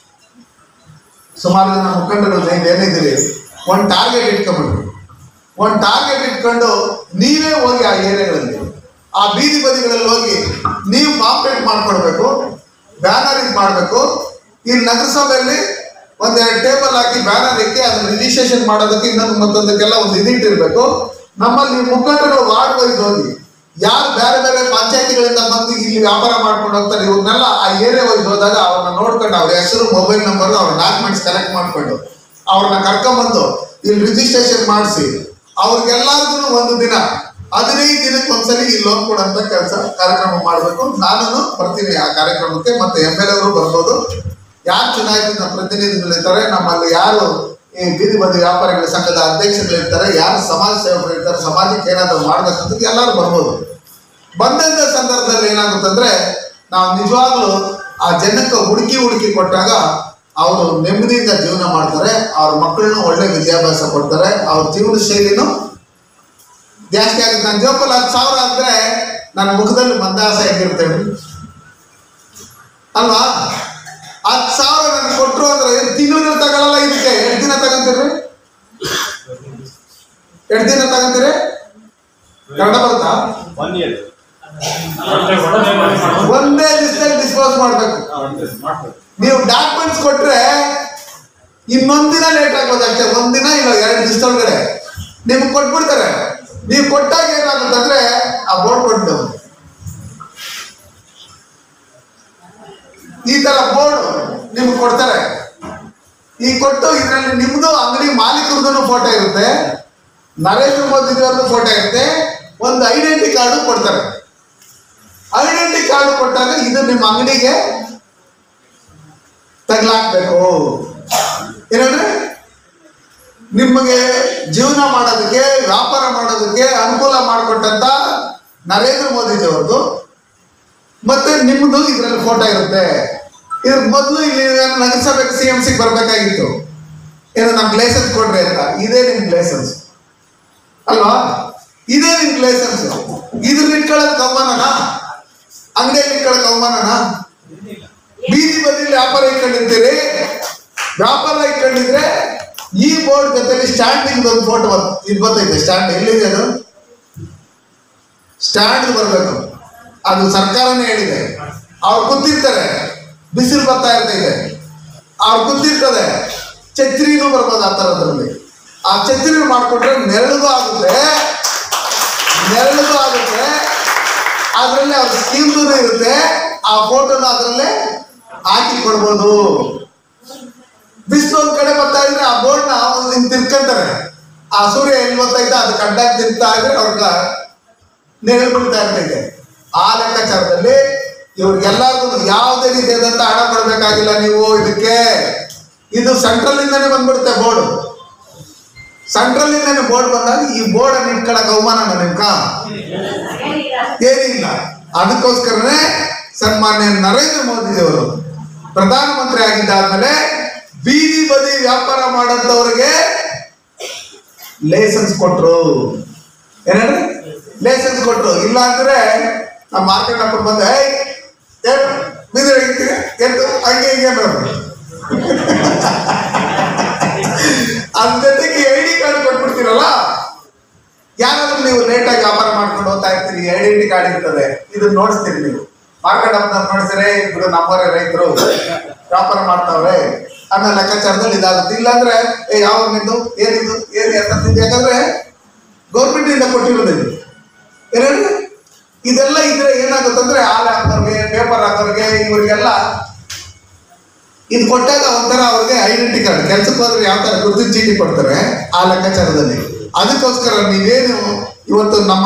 ಸುಮಾರು ಜನ ಮುಖಂಡರು ನೀವು ಏನಿದ್ದೀರಿ ಒಂದು ಟಾರ್ಗೆಟ್ ಇಟ್ಕೊಂಡ್ಬಿಟ್ರು ಒಂದು ಟಾರ್ಗೆಟ್ ಇಟ್ಕೊಂಡು ನೀವೇ ಹೋಗಿ ಆ ಏರಿಯಾಗಳಲ್ಲಿ ಆ ಬೀದಿ ಬದಿಗಳಲ್ಲಿ ಹೋಗಿ ನೀವು ಪಾಂಪ್ಲೆಟ್ ಮಾಡ್ಕೊಡ್ಬೇಕು ಬ್ಯಾನರ್ ಇದು ಮಾಡಬೇಕು ಈ ನಗರಸಭೆಯಲ್ಲಿ ಒಂದೆರಡು ಟೇಬಲ್ ಹಾಕಿ ಬ್ಯಾನರ್ ಇಕ್ಕಿ ಅದನ್ನ ರಿಜಿಸ್ಟ್ರೇಷನ್ ಮಾಡೋದಕ್ಕೆ ಇನ್ನೊಂದು ಮತ್ತೊಂದಕ್ಕೆಲ್ಲ ಒಂದು ಇದಿಟ್ಟಿರ್ಬೇಕು ನಮ್ಮಲ್ಲಿ ಮುಖಂಡರು ವಾರ್ಡ್ ವೈಸ್ ಹೋಗಿ ಯಾರು ಬೇರೆ ಬೇರೆ ಪಂಚಾಯತಿಗಳಿಂದ ಬಂದು ಇಲ್ಲಿ ವ್ಯಾಪಾರ ಮಾಡ್ಕೊಂಡು ಹೋಗ್ತಾರೆ ಇವ್ರನ್ನೆಲ್ಲ ಆ ಏರಿಯಾ ವೈಸ್ ಹೋದಾಗ ಅವ್ರನ್ನ ನೋಡ್ಕೊಂಡು ಅವ್ರ ಹೆಸರು ಮೊಬೈಲ್ ನಂಬರ್ ಅವ್ರ ಡಾಕ್ಯುಮೆಂಟ್ಸ್ ಕಲೆಕ್ಟ್ ಮಾಡ್ಕೊಂಡು ಅವ್ರನ್ನ ಕರ್ಕೊಂಬಂದು ಇಲ್ಲಿ ರಿಜಿಸ್ಟ್ರೇಷನ್ ಮಾಡಿಸಿ ಅವ್ರಿಗೆಲ್ಲರಿಗೂ ಒಂದು ದಿನ ಹದಿನೈದು ದಿನಕ್ಕೆ ಒಂದ್ಸಲಿ ಈ ಲೋನ್ ಕೊಡಂತ ಕೆಲಸ ಕಾರ್ಯಕ್ರಮ ಮಾಡಬೇಕು ನಾನು ಬರ್ತೀನಿ ಆ ಕಾರ್ಯಕ್ರಮಕ್ಕೆ ಮತ್ತೆ ಎಮ್ ಎಲ್ ಅವರು ಬರ್ಬೋದು ಯಾರು ಚುನಾಯಿತ ಪ್ರತಿನಿಧಿಗಳಿರ್ತಾರೆ ನಮ್ಮಲ್ಲಿ ಯಾರು ಈ ಬೀದಿ ಬದಿ ವ್ಯಾಪಾರಿಗಳ ಸಂಘದ ಅಧ್ಯಕ್ಷಗಳಿರ್ತಾರೆ ಯಾರು ಸಮಾಜ ಸೇವಕರು ಇರ್ತಾರೆ ಸಮಾಜಕ್ಕೆ ಏನಾದರೂ ಮಾಡ್ಬೇಕಂತ ಎಲ್ಲರೂ ಬರ್ಬೋದು ಬಂದಂತ ಸಂದರ್ಭದಲ್ಲಿ ಏನಾಗುತ್ತಂದ್ರೆ ನಾವು ನಿಜವಾಗ್ಲೂ ಆ ಜನಕ್ಕೆ ಹುಡುಕಿ ಹುಡುಕಿ ಕೊಟ್ಟಾಗ ಅವರು ನೆಮ್ಮದಿಯಿಂದ ಜೀವನ ಮಾಡ್ತಾರೆ ಅವ್ರ ಮಕ್ಕಳನ್ನು ಒಳ್ಳೆ ವಿದ್ಯಾಭ್ಯಾಸ ಕೊಡ್ತಾರೆ ಅವ್ರ ಜೀವನ ಶೈಲಿನೂ ಜಾಸ್ತಿ ಆಗುತ್ತೆ ನನ್ನ ಜೋಪಲ್ಲಿ ಹತ್ತು ಸಾವಿರ ಅಂದ್ರೆ ನನ್ನ ಮುಖದಲ್ಲಿ ಮಂದಹಾಸ ಹೆಂಗಿರ್ತೇವೆ ಅಲ್ವಾ ಹತ್ತು ಸಾವಿರ ನನಗೆ ಕೊಟ್ರು ಅಂದ್ರೆ ಏನ್ ತಿಂಗಳು ತಗೊಳಲ್ಲ ಇದಕ್ಕೆ ಎಷ್ಟು ದಿನ ತಗೊಂತೀರಿ ಎಷ್ಟು ದಿನ ತಗೊಂತೀರಿ ಕನ್ನಡ ಬರುತ್ತಾ ಒಂದೇ ದಿವಸದಲ್ಲಿ ಡಿಸ್ಪೋಸ್ ಮಾಡ್ಬೇಕು ನೀವು ಡಾಕ್ಯುಮೆಂಟ್ಸ್ ಕೊಟ್ರೆ ಇನ್ನೊಂದಿನ ಲೇಟ್ ಆಗ್ಬೋದು ಅಷ್ಟೇ ಒಂದಿನ ಇಲ್ಲ ಎರಡು ದಿವಸದೊಳಗಡೆ ನಿಮ್ಗೆ ಕೊಟ್ಬಿಡ್ತಾರೆ ನೀವು ಕೊಟ್ಟಾಗ ಏನಾಗುತ್ತಂದ್ರೆ ಆ ಬೋರ್ಡ್ ಕೊಟ್ಟು ಈ ತರ ಬೋರ್ಡ್ ನಿಮ್ಗೆ ಕೊಡ್ತಾರೆ ಈ ಕೊಟ್ಟು ಇದರಲ್ಲಿ ನಿಮ್ದು ಅಂಗಡಿ ಮಾಲೀಕರದ್ದು ಫೋಟೋ ಇರುತ್ತೆ ನರೇಂದ್ರ ಮೋದಿ ಅವ್ರದ್ದು ಫೋಟೋ ಇರುತ್ತೆ ಒಂದು ಐಡೆಂಟಿ ಕಾರ್ಡು ಕೊಡ್ತಾರೆ ಐಡೆಂಟಿ ಕಾರ್ಡ್ ಕೊಟ್ಟಾಗ ಇದು ನಿಮ್ಮ ಅಂಗಡಿಗೆ ತಗ್ಲಾಕ್ಬೇಕು ಏನಂದ್ರೆ ನಿಮಗೆ ಜೀವನ ಮಾಡೋದಕ್ಕೆ ವ್ಯಾಪಾರ ಮಾಡೋದಕ್ಕೆ ಅನುಕೂಲ ಮಾಡಿಕೊಟ್ಟಂತ ನರೇಂದ್ರ ಮೋದಿಜಿಯವ್ರದ್ದು ಮತ್ತೆ ನಿಮ್ದು ಇದ್ರಲ್ಲಿ ಫೋಟೋ ಇರುತ್ತೆ ಇದ್ರ ಮೊದಲು ಇಲ್ಲಿ ನಗರಸಭೆಗೆ ಸಿ ಎಂ ಸಿಗೆ ಬರ್ಬೇಕಾಗಿತ್ತು ಏನು ನಮ್ಗೆ ಲೈಸೆನ್ಸ್ ಕೊಡ್ರಿ ಅಂತ ಇದೇ ನಿಮ್ ಲೈಸೆನ್ಸ್ ಅಲ್ವಾ ಇದೇ ನಿಮ್ ಲೈಸೆನ್ಸ್ ಇದ್ರಲ್ಲಿ ಇಟ್ಕೊಳ್ಳೋದು ಅವಮಾನನ ಅಂಗಡಿಯಲ್ಲಿ ಇಟ್ಕೊಳ್ಳೋಕೆ ಅವಮಾನನ ಬೀದಿ ಬದಿಯಲ್ಲಿ ವ್ಯಾಪಾರ ಇಟ್ಕೊಂಡಿರ್ತೀರಿ ವ್ಯಾಪಾರ ಇಟ್ಕೊಂಡಿದ್ರೆ ಈ ಬೋರ್ಡ್ ಜೊತೆಲಿ ಸ್ಟ್ಯಾಂಡಿಂಗ್ ಒಂದು ಫೋಟೋ ಇದು ಬರ್ತೈತೆ ಸ್ಟ್ಯಾಂಡ್ ಎಲ್ಲಿದೆ ಅದು ಸ್ಟ್ಯಾಂಡ್ ಬರಬೇಕು ಅದು ಸರ್ಕಾರನೇ ಹೇಳಿದೆ ಅವ್ರು ಕೂತಿರ್ತಾರೆ ಬಿಸಿಲು ಬರ್ತಾ ಇರ್ತೈತೆ ಅವ್ರು ಕೂತಿರ್ತದೆ ಛತ್ರಿನೂ ಬರ್ಬೋದು ಆ ಥರದ್ರಲ್ಲಿ ಆ ಛತ್ರಿ ಮಾಡಿಕೊಟ್ರೆ ನೆರಳಿಗೂ ಆಗುತ್ತೆ ನೆರಳಿಗೂ ಆಗುತ್ತೆ ಅದರಲ್ಲಿ ಅವ್ರ ಸ್ಕೀಮ್ದು ಇರುತ್ತೆ ಆ ಫೋಟೋನ ಅದರಲ್ಲೇ ಹಾಕಿ ಕೊಡ್ಬೋದು ಬಿಸಿಲು ಒಂದ್ ಕಡೆ ಬರ್ತಾ ಇದ್ರೆ ಆ ಬೋರ್ಡ್ನ ಹಿಂಗ್ ತಿರ್ಕೊಂತಾರೆ ಆ ಸೂರ್ಯ ಎಲ್ಲಿ ಬರ್ತಾ ಇದ್ದ ಅದು ಕಡ್ಡಾಗಿ ತಿರ್ತಾ ಇದ್ರೆ ಅವ್ರ ನೆರಳು ಬೀಳ್ತಾ ಇರ್ತೈತೆ ಆ ಲೆಕ್ಕಾಚಾರದಲ್ಲಿ ಇವ್ರಿಗೆಲ್ಲರಿಗೂ ಯಾವುದೇ ರೀತಿಯಾದಂತ ಹಣ ಕೊಡಬೇಕಾಗಿಲ್ಲ ನೀವು ಇದಕ್ಕೆ ಇದು ಸೆಂಟ್ರಲ್ ಇಂದಾನೆ ಬಂದ್ಬಿಡುತ್ತೆ ಬೋರ್ಡ್ ಸೆಂಟ್ರಲ್ ಇಂದಾನೆ ಬೋರ್ಡ್ ಬಂದಾಗ ಈ ಬೋರ್ಡ್ ಅನ್ನು ಇಟ್ಕೊಳಕ್ ಅವಮಾನ ನಿಮ್ಕ ಏನಿಲ್ಲ ಅದಕ್ಕೋಸ್ಕರನೇ ಸನ್ಮಾನ್ಯ ನರೇಂದ್ರ ಮೋದಿಜಿಯವರು ಪ್ರಧಾನಮಂತ್ರಿ ಆಗಿದ್ದಾದ್ಮೇಲೆ ಬೀದಿ ಬದಿ ವ್ಯಾಪಾರ ಮಾಡಂತವ್ರಿಗೆ ಲೈಸೆನ್ಸ್ ಕೊಟ್ರು ಏನೇಳಿ ಲೈಸೆನ್ಸ್ ಕೊಟ್ರು ಇಲ್ಲ ಅಂದ್ರೆ ನಮ್ಮ ಮಾರ್ಕೆಟ್ ಹಾಕೊಂಡು ಬಂದ ಏಯ್ ಏನು ಬೀದಿ ಹಿಡಿತೀರಿ ಎಂದು ಹಂಗೆ ಹಿಂಗೆ ಅನ್ನೋರು. ಅದ್ರ ಜೊತೆಗೆ ಐ ಡಿ ಕಾರ್ಡ್ ಕೊಟ್ಬಿಡ್ತೀರಲ್ಲ ಯಾರಾದ್ರೂ ನೀವು ಲೇಟಾಗಿ ವ್ಯಾಪಾರ ಮಾಡ್ಕೊಂಡು ಹೋಗ್ತಾ ಇರ್ತೀರಿ ಐ ಡಿ ಕಾರ್ಡ್ ಇರ್ತದೆ ಇದನ್ನ ನೋಡಿಸ್ತೀರಿ ನೀವು ಮಾರ್ಕೆಟ್ ಹಬ್ಬದ ನೋಡಿಸಿದ್ರೆ ಇಬ್ರು ನಮ್ಮವರೇ ರೈತರು ವ್ಯಾಪಾರ ಮಾಡ್ತಾವ್ರೆ ಅನ್ನೋ ಲೆಕ್ಕಾಚಾರದಲ್ಲಿ ಇದಾಗುತ್ತೆ ಇಲ್ಲಾಂದ್ರೆ ಏ ಯಾವ ನಿಂದು ಏನಿದು ಏನು ಎಂತಂತಿದ್ದು ಯಾಕಂದ್ರೆ ಗೌರ್ಮೆಂಟ್ ಇಂದ ಕೊಟ್ಟಿರೋದಿಲ್ಲ ಏನೇಳಿ ಇದೆಲ್ಲ ಇದ್ರೆ ಏನಾಗುತ್ತಂದ್ರೆ ಹಾಲು ಹಾಕೋರ್ಗೆ ಪೇಪರ್ ಹಾಕೋರ್ಗೆ ಇವರಿಗೆಲ್ಲ ಇದು ಕೊಟ್ಟಾಗ ಒಂಥರ ಅವ್ರಿಗೆ ಐಡೆಂಟಿ ಕಾರ್ಡ್ ಕೆಲ್ಸಕ್ಕೆ ಹೋದ್ರೆ ಯಾವ ತರ ಗುರುತಿನ ಚೀಟಿ ಕೊಡ್ತಾರೆ ಆ ಲೆಕ್ಕಾಚಾರದಲ್ಲಿ ಅದಕ್ಕೋಸ್ಕರ ನೀವೇನು ಇವತ್ತು ನಮ್ಮ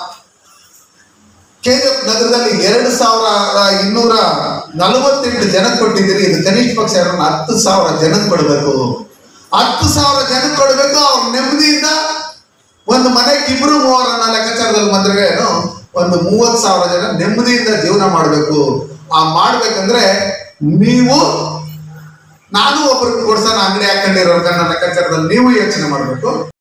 ಕೆಜಿಎಫ್ ನಗರದಲ್ಲಿ ಎರಡು ಸಾವಿರ ಇನ್ನೂರ ನಲವತ್ತೆಂಟು ಜನ ಕೊಟ್ಟಿದ್ದೀರಿ ಇದು ಕನಿಷ್ಠ ಪಕ್ಷ ಅವ್ರನ್ನ ಹತ್ತು ಸಾವಿರ ಜನಕ್ಕೆ ಕೊಡಬೇಕು ಹತ್ತು ಸಾವಿರ ಜನಕ್ಕೆ ಕೊಡಬೇಕು ಅವ್ರ ನೆಮ್ಮದಿಯಿಂದ ಒಂದು ಮನೆಗೆ ಇಬ್ರು ಮೂವರನ್ನ ಲೆಕ್ಕಾಚಾರದಲ್ಲಿ ಬಂದ್ರೆ ಏನು ಒಂದು ಮೂವತ್ತು ಸಾವಿರ ಜನ ನೆಮ್ಮದಿಯಿಂದ ಜೀವನ ಮಾಡಬೇಕು ಆ ಮಾಡ್ಬೇಕಂದ್ರೆ ನೀವು ನಾನು ಒಬ್ರಿಗೆ ಕೊಡ್ಸೋಣ ಅಂಗಡಿ ಹಾಕೊಂಡಿರೋ ನನ್ನ ಲೆಕ್ಕಾಚಾರದಲ್ಲಿ ನೀವು ಯೋಚನೆ ಮಾಡಬೇಕು